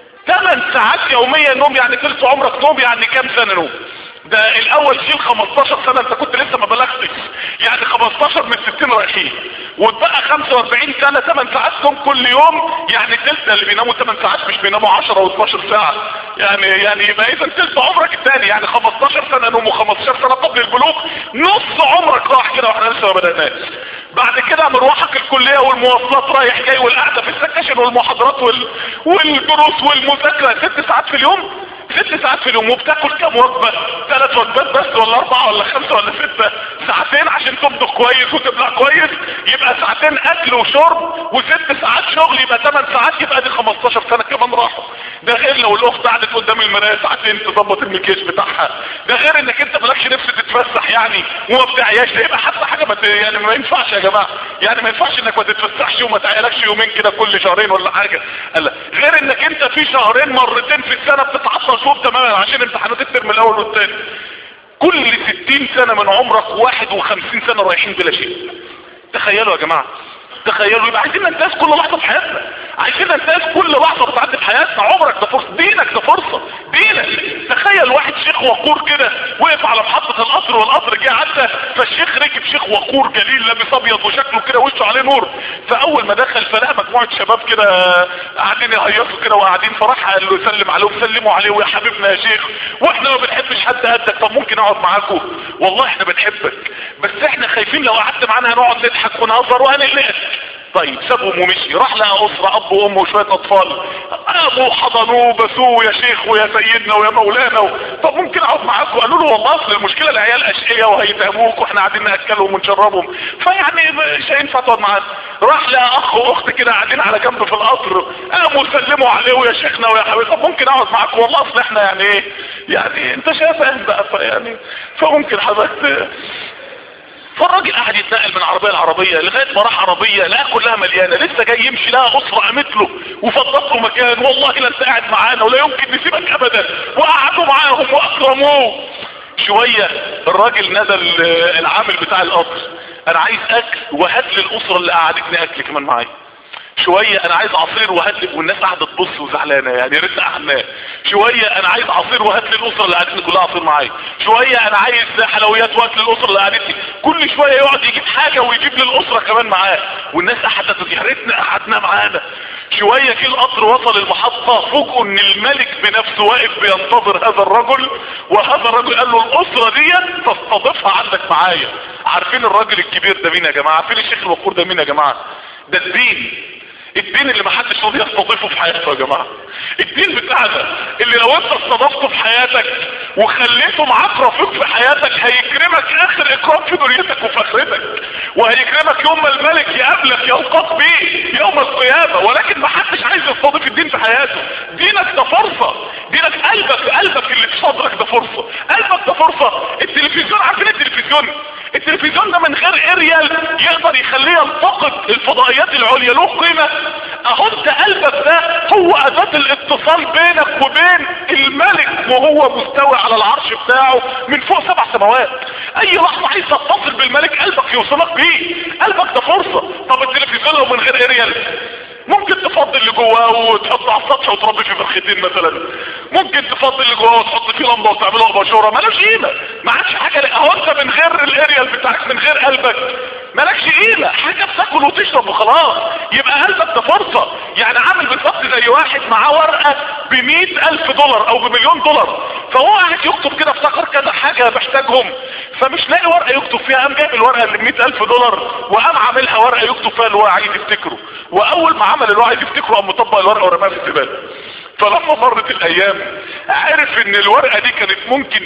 8 ساعات يوميا نوم يعني ثلث عمرك نوم يعني كام سنه نوم ده الاول شيل 15 سنة انت كنت لسه ما بلغتش يعني 15 من 60 رايحين واتبقى 45 سنة 8 ساعات نوم كل يوم يعني تلت اللي بيناموا 8 ساعات مش بيناموا 10 و12 ساعة يعني يعني يبقى اذا تلت عمرك الثاني يعني 15 سنة نوم و15 سنة قبل البلوغ نص عمرك راح كده واحنا لسه ما بدأناش بعد كده مروحك الكلية والمواصلات رايح جاي والقعدة في السكشن والمحاضرات وال... والدروس والمذاكرة ست ساعات في اليوم ست ساعات في اليوم وبتاكل كام وجبة ثلاث وجبات بس ولا اربعة ولا خمسة ولا ستة ساعتين عشان تطبخ كويس وتبلع كويس يبقى ساعتين اكل وشرب وست ساعات شغل يبقى ثمان ساعات يبقى دي 15 سنة كمان راحوا ده غير لو الاخت قعدت قدام المرايه ساعتين تظبط المكياج بتاعها ده غير انك انت مالكش نفس تتفسح يعني وما بتعياش ده يبقى حتى حاجه ما يعني ما ينفعش يا جماعه يعني ما ينفعش انك ما تتفسحش وما تعيالكش يومين كده كل شهرين ولا حاجه قال غير انك انت في شهرين مرتين في السنه بتتعطل فوق تماما عشان امتحانات الترم الاول والثاني كل 60 سنه من عمرك 51 سنه رايحين بلا شيء تخيلوا يا جماعه تخيلوا يبقى عايزين ننتهز كل لحظه في حياتنا عايزين ننتهز كل لحظة بتعدي في حياتنا عمرك ده فرصة دينك ده فرصة دينك تخيل واحد شيخ وقور كده وقف على محطة القطر والقطر جه عدى فالشيخ ركب شيخ وقور جليل لابس ابيض وشكله كده وشه عليه نور فاول ما دخل فلقى مجموعة شباب كده قاعدين يهيصوا كده وقاعدين فراح قال له سلم عليهم سلموا عليه ويا حبيبنا يا شيخ واحنا ما بنحبش حد قدك طب ممكن اقعد معاكم والله احنا بنحبك بس احنا خايفين لو قعدت معانا هنقعد نضحك ونهزر وهنقلقك طيب سابهم ومشي راح لقى اسره اب وام وشويه اطفال قاموا حضنوه بسوه يا شيخ ويا سيدنا ويا مولانا و... طب ممكن اقعد معاكم قالوا له والله اصل المشكله العيال اشقياء وهيتهموك واحنا قاعدين ناكلهم ونشربهم فيعني مش هينفع تقعد معانا راح لقى اخ واخت كده قاعدين على جنب في القطر قاموا سلموا عليه ويا شيخنا ويا حبيبي طب ممكن اقعد معاكم والله اصل احنا يعني ايه يعني انت شايف بقى فيعني فممكن حضرتك فالراجل قاعد يتنقل من عربيه لعربيه لغايه ما راح عربيه لقى كلها مليانه لسه جاي يمشي لقى اسره قامت له وفضت له مكان والله لا انت قاعد معانا ولا يمكن نسيبك ابدا وقعدوا معاهم واكرموه شويه الراجل نادى العامل بتاع القطر انا عايز اكل وهات لي الاسره اللي قعدتني اكل كمان معايا شوية انا عايز عصير وهات لي والناس قاعدة تبص وزعلانة يعني يا ريت قعدنا شوية انا عايز عصير وهات لي الاسرة اللي قعدتني كلها عصير معايا شوية انا عايز حلويات وهات لي الاسرة اللي قعدتني كل شوية يقعد يجيب حاجة ويجيب لي الاسرة كمان معاه والناس قعدت يا ريتنا قعدنا معانا شوية كي القطر وصل المحطة فوجئوا ان الملك بنفسه واقف بينتظر هذا الرجل وهذا الرجل قال له الاسرة دي تستضيفها عندك معايا عارفين الراجل الكبير ده مين يا جماعة عارفين الشيخ الوقور ده مين يا جماعة ده الدين الدين اللي محدش راضي يستضيفه في حياته يا جماعة الدين بتاعنا اللي لو انت استضفته في حياتك وخليته معاك رفيق في حياتك هيكرمك اخر اكرام في دنيتك وفي اخرتك وهيكرمك يوم ما الملك يقابلك يلقاك بيه يوم القيامة ولكن محدش عايز يستضيف الدين في حياته دينك ده فرصة دينك قلبك قلبك اللي في صدرك ده فرصة قلبك ده فرصة التلفزيون عارفين التلفزيون التلفزيون ده من غير اريال يقدر يخليه يلتقط الفضائيات العليا له قيمة اهو انت قلبك ده هو اداة الاتصال بينك وبين الملك وهو مستوى على العرش بتاعه من فوق سبع سماوات اي لحظة عايز تتصل بالملك قلبك يوصلك بيه قلبك ده فرصة طب التلفزيون لو من غير اريال ممكن تفضي اللي جواه وتحط على السطح وتربي فيه فرختين مثلا ممكن تفضي اللي جواه وتحط فيه لمبه وتعمله اباجوره مالوش قيمه ما عادش حاجه اهو انت من غير الاريال بتاعك من غير قلبك مالكش قيمه حاجه بتاكل وتشرب وخلاص يبقى قلبك ده فرصه يعني عامل بالظبط زي واحد معاه ورقه ب ألف دولار او بمليون دولار فهو قاعد يكتب كده افتكر كذا حاجه محتاجهم فمش لاقي ورقه يكتب فيها قام جايب الورقه اللي ب ألف دولار وقام عاملها ورقه يكتب فيها اللي هو عايز يفتكره واول ما عمل اللي هو عايز يفتكره قام مطبق الورقه ورماها في الزباله فلما مرت الايام عرف ان الورقه دي كانت ممكن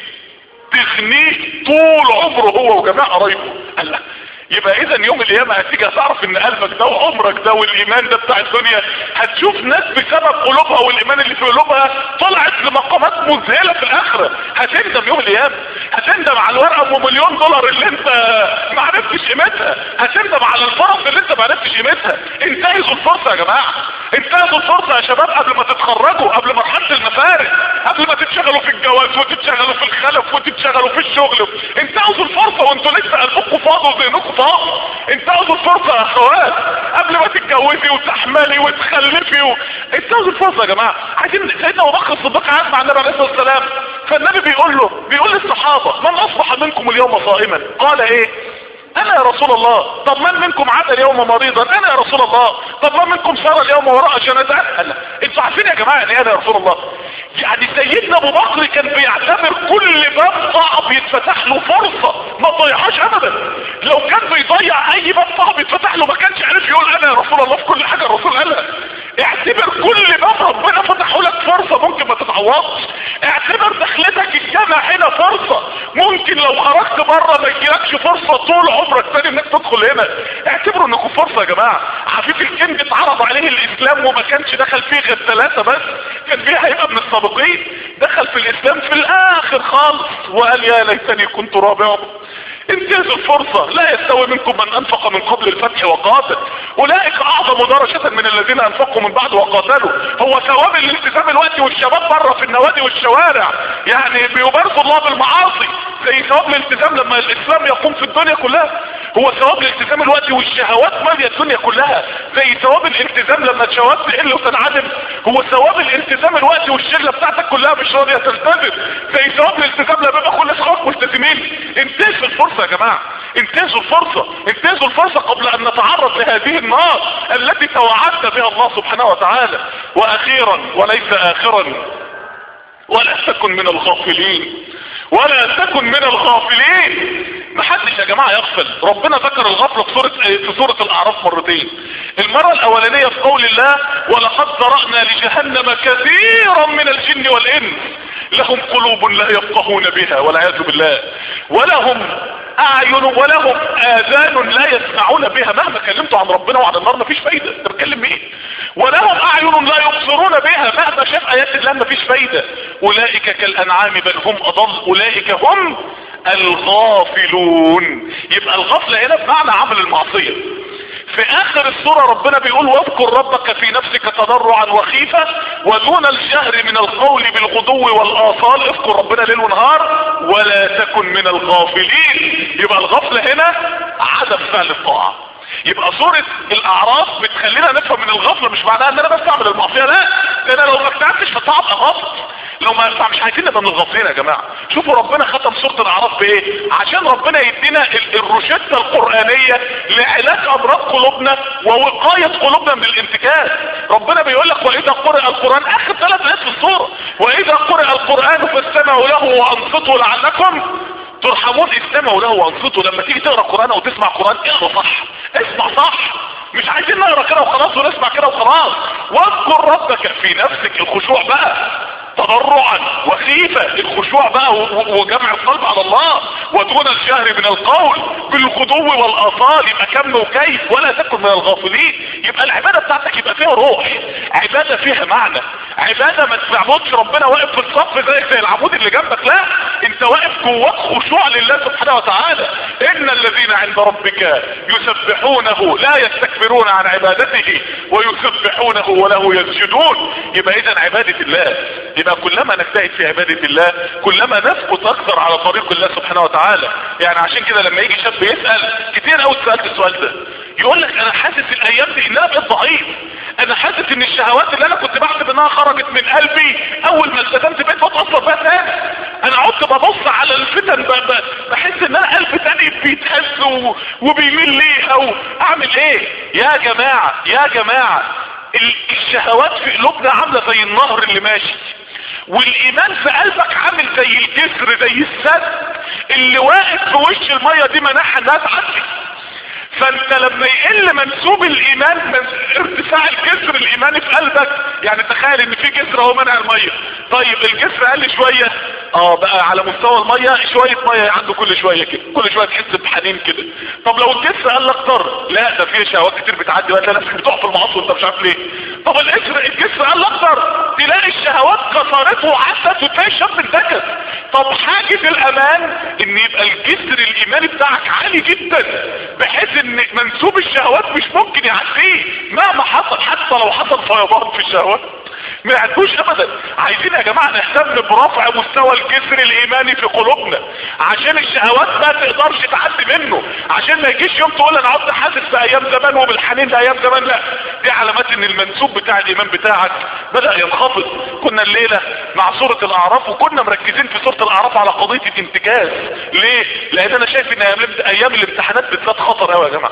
تغنيه طول عمره هو وجميع قرايبه قال لك يبقى اذا يوم القيامة هتيجي هتعرف ان قلبك ده وعمرك ده والايمان ده بتاع الدنيا هتشوف ناس بسبب قلوبها والايمان اللي في قلوبها طلعت لمقامات مذهلة في الاخرة هتندم يوم القيامة هتندم على الورقة ام مليون دولار اللي انت ما عرفتش قيمتها هتندم على الفرص اللي انت ما عرفتش قيمتها انتهزوا الفرصة يا جماعة انتهزوا الفرصة يا شباب قبل ما تتخرجوا قبل مرحلة المفارق قبل ما تتشغلوا في الجواز وتتشغلوا في الخلف وتتشغلوا في الشغل انتهزوا الفرصة وانتوا لسه قلبكم فاضي وذهنكم فاضي انتهزوا الفرصة يا اخوات قبل ما تتجوزي وتحملي وتخلفي و... انتهزوا الفرصة يا جماعة عايزين سيدنا ابو بكر الصديق قاعد مع النبي عليه الصلاة والسلام فالنبي بيقول له بيقول للصحابة من اصبح منكم اليوم صائما قال ايه انا يا رسول الله طب من منكم عاد اليوم مريضا انا يا رسول الله طب من منكم سار اليوم وراء جنازات قال انتوا عارفين يا جماعه يعني انا يا رسول الله يعني سيدنا ابو بكر كان بيعتبر كل باب صعب يتفتح له فرصه ما تضيعهاش ابدا لو كان بيضيع اي باب صعب يتفتح له ما كانش عارف يقول انا يا رسول الله في كل حاجه الرسول قالها اعتبر كل باب ربنا فتحه لك فرصه ممكن ما تتعوضش اعتبر دخلتك الجامع هنا فرصه ممكن لو خرجت بره ما يجيلكش فرصه طول عمرك تاني انك تدخل هنا اعتبروا انكم فرصه يا جماعه عفيف الكند اتعرض عليه الاسلام وما كانش دخل فيه غير ثلاثه بس كان فيه هيبقى من السابقين دخل في الاسلام في الاخر خالص وقال يا ليتني كنت رابعهم انتهزوا الفرصة لا يستوي منكم من انفق من قبل الفتح وقاتل اولئك اعظم درجة من الذين انفقوا من بعد وقاتلوا هو ثواب الالتزام الوقت والشباب بره في النوادي والشوارع يعني بيبارزوا الله بالمعاصي زي ثواب الالتزام لما الاسلام يقوم في الدنيا كلها هو ثواب الالتزام الوقت الشهوات ماليه الدنيا كلها زي ثواب الالتزام لما الشهوات تقل وتنعدم هو ثواب الالتزام الوقت والشله بتاعتك كلها مش راضيه تلتزم زي ثواب الالتزام لما يبقى كل اصحابك ملتزمين انتهزوا الفرصه يا جماعه انتهزوا الفرصه انتهزوا الفرصه قبل ان نتعرض لهذه النار التي توعدنا بها الله سبحانه وتعالى واخيرا وليس اخرا ولا تكن من الغافلين ولا تكن من الغافلين محدش يا جماعة يغفل ربنا ذكر الغفلة في سورة, في سورة الاعراف مرتين المرة الاولانية في قول الله ولقد ذرأنا لجهنم كثيرا من الجن والانس لهم قلوب لا يفقهون بها والعياذ بالله ولهم اعين ولهم اذان لا يسمعون بها مهما كلمتوا عن ربنا وعن النار مفيش فايدة انت بتكلم مين ولهم اعين لا يبصرون بها مهما شاف ايات الله مفيش فايدة اولئك كالانعام بل هم اضل اولئك هم الغافلون يبقى الغفلة هنا بمعنى عمل المعصية في اخر السورة ربنا بيقول واذكر ربك في نفسك تضرعا وخيفة ودون الجهر من القول بالغدو والاصال اذكر ربنا ليل ونهار ولا تكن من الغافلين يبقى الغفلة هنا عدم فعل الطاعة يبقى سورة الاعراف بتخلينا نفهم من الغفلة مش معناها ان انا بس اعمل المعصية لا ده انا لو ما اجتهدتش في الطاعة ابقى غفل لو ما ينفع مش عايزين نبقى من الغافلين يا جماعه شوفوا ربنا ختم سوره الاعراف بايه عشان ربنا يدينا الروشته القرانيه لعلاج امراض قلوبنا ووقايه قلوبنا من الانتكاس ربنا بيقول لك واذا قرئ القران اخر ثلاث ايات في السوره واذا قرئ القران فاستمعوا له وانصتوا لعلكم ترحمون استمعوا له وانصتوا لما تيجي تقرا قران او تسمع قران اقرا صح اسمع صح مش عايزين نقرا كده وخلاص ونسمع كده وخلاص واذكر ربك في نفسك الخشوع بقى تضرعا وخيفة الخشوع بقى وجمع القلب على الله ودون الجهر من القول بالغدو والاصال يبقى كم وكيف ولا تكن من الغافلين يبقى العبادة بتاعتك يبقى فيها روح عبادة فيها معنى عبادة ما تعبدش ربنا واقف في الصف زيك زي العمود اللي جنبك لا انت واقف جواك خشوع لله سبحانه وتعالى ان الذين عند ربك يسبحونه لا يستكبرون عن عبادته ويسبحونه وله يسجدون يبقى اذا عبادة الله يبقى كلما نجتهد في عبادة الله كلما نثبت اكثر على طريق الله سبحانه وتعالى يعني عشان كده لما يجي شاب يسأل كتير قوي سألت السؤال ده يقول لك انا حاسس الايام دي ان انا بقيت ضعيف انا حاسس ان الشهوات اللي انا كنت بحسب انها خرجت من قلبي اول ما التزمت بقيت بتأثر بيها تاني انا عدت ببص على الفتن ب- ب- بحس ان انا قلبي تاني بيتهز و- وبيميل ليها واعمل ايه يا جماعة يا جماعة ال- الشهوات في قلوبنا عاملة زي النهر اللي ماشي والايمان في قلبك عامل زي الجسر زي السد اللي واقف في وش المية دي مناحة انها تعدي فانت لما يقل منسوب الايمان من ارتفاع الجسر الايماني في قلبك يعني تخيل ان في جسر اهو منع الميه طيب الجسر قل شويه اه بقى على مستوى الميه شويه ميه عنده كل شويه كده كل شويه تحس بحنين كده طب لو الجسر قل اكتر لا ده في شهوات كتير بتعدي بقى تلاقي نفسك بتقع في المعاصي وانت مش عارف ليه طب الجسر الجسر قل اكتر تلاقي الشهوات كسرته وعدت وتلاقي الشاب انتكس طب حاجه الامان ان يبقى الجسر الايماني بتاعك عالي جدا بحيث ان منسوب الشهوات مش ممكن يعديه مهما حصل حتى لو حصل فيضان في الشهوات ما يعدوش ابدا عايزين يا جماعه نهتم برفع مستوى الجسر الايماني في قلوبنا عشان الشهوات ما تقدرش تعدي منه عشان ما يجيش يوم تقول انا عدت حاسس في ايام زمان وبالحنين ده ايام زمان لا دي علامات ان المنسوب بتاع الايمان بتاعك بدا ينخفض كنا الليله مع سوره الاعراف وكنا مركزين في سوره الاعراف على قضيه الانتكاس ليه لان انا شايف ان أيام- ايام الامتحانات بالذات خطر قوي يا جماعه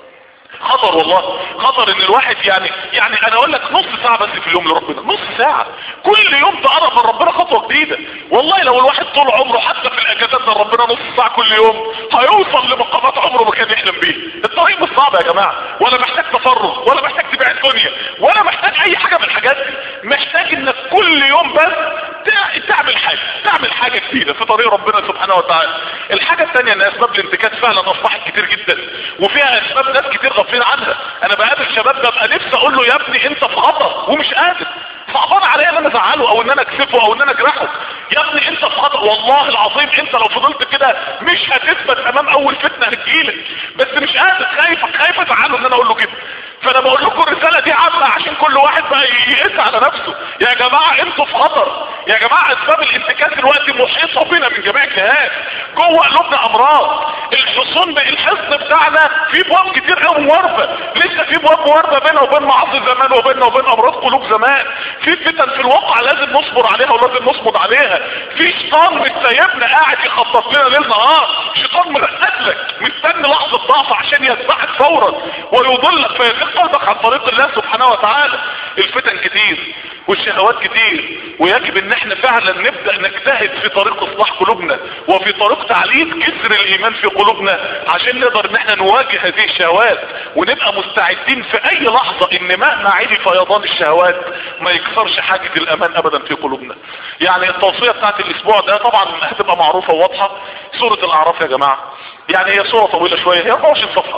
خطر والله خطر ان الواحد يعني يعني انا اقول لك نص ساعة بس في اليوم لربنا نص ساعة كل يوم تقرب من ربنا خطوة جديدة والله لو الواحد طول عمره حتى في الاجازات من ربنا نص ساعة كل يوم هيوصل لمقامات عمره ما كان يحلم بيها الطريق مش صعب يا جماعة ولا محتاج تفرغ ولا محتاج تبيع الدنيا ولا محتاج اي حاجة من الحاجات دي محتاج انك كل يوم بس تع- تعمل حاجة تعمل حاجة جديدة في طريق ربنا سبحانه وتعالى الحاجة الثانية ان اسباب الانتكاس فعلا اصبحت كتير جدا وفيها اسباب ناس كتير غافلين عنها انا بقابل شباب ببقى نفسي اقول له يا ابني انت في خطر ومش قادر صعبان عليا ان انا ازعله او ان انا اكسفه او ان انا اجرحه يا ابني انت في خطر والله العظيم انت لو فضلت كده مش هتثبت امام اول فتنه هتجيلك بس مش قادر خايف خايف ازعله ان انا اقول له كده فانا بقول لكم الرساله دي عامه عشان كل واحد بقى يقيس على نفسه يا جماعه انتوا في خطر يا جماعه اسباب الانتكاس دلوقتي محيطه بنا من جميع الجهات جوه قلوبنا امراض الحصون الحصن بتاعنا في ابواب كتير قوي مواربه لسه في ابواب مواربه بيننا وبين معاصي زمان وبيننا وبين امراض قلوب زمان في فتن في الواقع لازم نصبر عليها ولازم نصمد عليها في شيطان مش سايبنا قاعد يخطط لنا ليل نهار شيطان مرقد لك مستني لحظه ضعف عشان يتبعك فورا ويضلك فيزيغ قلبك عن طريق الله سبحانه وتعالى الفتن كتير والشهوات كتير ويجب ان احنا فعلا نبدأ نجتهد في طريق اصلاح قلوبنا وفي طريق تعليم كسر الايمان في قلوبنا عشان نقدر ان احنا نواجه هذه الشهوات ونبقى مستعدين في اي لحظة ان مهما عالي فيضان الشهوات ما يكسرش حاجة الامان ابدا في قلوبنا يعني التوصية بتاعت الاسبوع ده طبعا هتبقى معروفة وواضحة سورة الاعراف يا جماعة يعني هي سورة طويلة شوية هي 24 صفحة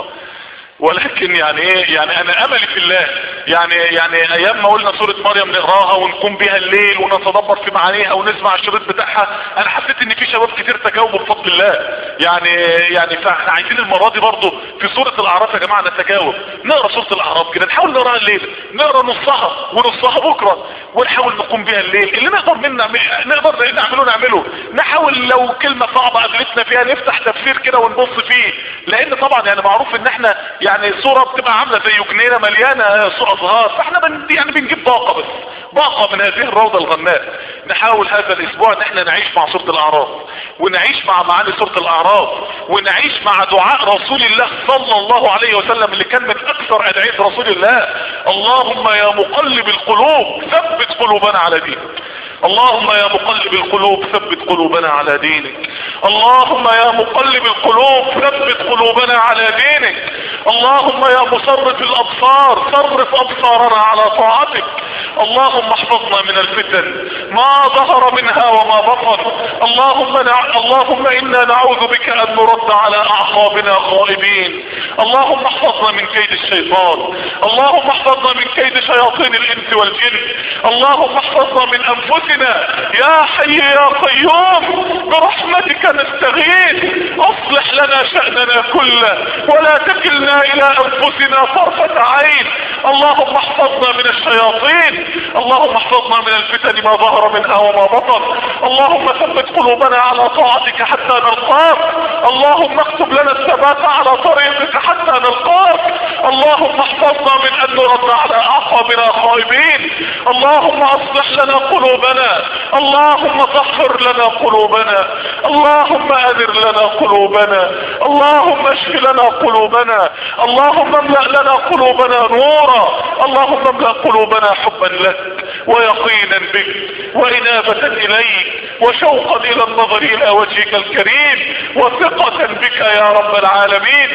ولكن يعني ايه يعني انا املي في الله يعني يعني ايام ما قلنا سورة مريم نقراها ونقوم بها الليل ونتدبر في معانيها ونسمع الشريط بتاعها انا حسيت ان في شباب كتير تجاوبوا بفضل الله يعني يعني فاحنا عايزين المرة دي برضه في سورة الاعراف يا جماعة نتجاوب نقرا سورة الاعراف كده نحاول نقراها الليل نقرا نصها ونصها بكرة ونحاول نقوم بها الليل اللي نقدر منا نقدر نعمله نعمله نحاول لو كلمة صعبة قابلتنا فيها نفتح تفسير كده ونبص فيه لان طبعا يعني معروف ان احنا يعني صورة بتبقى عاملة زي جنينة مليانة ازهار فاحنا بن يعني بنجيب طاقة بس طاقة من هذه الروضة الغناء نحاول هذا الاسبوع ان احنا نعيش مع سورة الاعراف ونعيش مع معاني سورة الاعراف ونعيش مع دعاء رسول الله صلى الله عليه وسلم اللي كان من اكثر ادعية رسول الله اللهم يا مقلب القلوب ثبت قلوبنا على دينك اللهم يا مقلب القلوب ثبت قلوبنا على دينك اللهم يا مقلب القلوب ثبت قلوبنا على دينك اللهم يا مصرف الابصار صرف ابصارنا على طاعتك اللهم احفظنا من الفتن ما ظهر منها وما بطن اللهم نع... اللهم انا نعوذ بك ان نرد على اعقابنا خائبين اللهم احفظنا من كيد الشيطان اللهم احفظنا من كيد شياطين الانس والجن اللهم احفظنا من انفسنا يا حي يا قيوم برحمتك نستغيث اصلح لنا شأننا كله ولا تكلنا الى انفسنا طرفة عين اللهم احفظنا من الشياطين اللهم احفظنا من الفتن ما ظهر منها وما بطن اللهم ثبت قلوبنا على طاعتك حتى نلقاك اللهم اكتب لنا الثبات على طريقك حتى نلقاك اللهم احفظنا من ان نرد على اعقابنا خائبين اللهم اصلح لنا قلوبنا اللهم طهر لنا قلوبنا اللهم انر لنا قلوبنا اللهم اشف لنا قلوبنا اللهم املأ لنا قلوبنا نورا اللهم املأ قلوبنا حبا لك ويقينا بك وإنابة إليك وشوقا إلى النظر إلى وجهك الكريم وثقة بك يا رب العالمين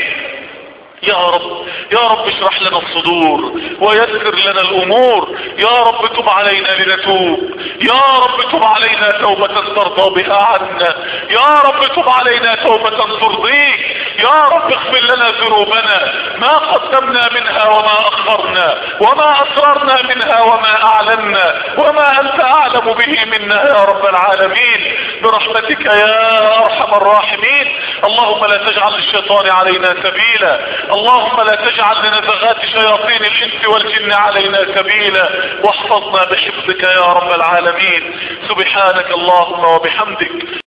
يا رب يا رب اشرح لنا الصدور ويسر لنا الامور يا رب تب علينا لنتوب يا رب تب علينا توبة ترضى بها عنا يا رب تب علينا توبة ترضيك يا رب اغفر لنا ذنوبنا ما قدمنا منها وما اخرنا وما اسررنا منها وما اعلنا وما انت اعلم به منا يا رب العالمين برحمتك يا ارحم الراحمين اللهم لا تجعل للشيطان علينا سبيلا اللهم لا تجعل لنزغات شياطين الانس والجن علينا سبيلا واحفظنا بحفظك يا رب العالمين سبحانك اللهم وبحمدك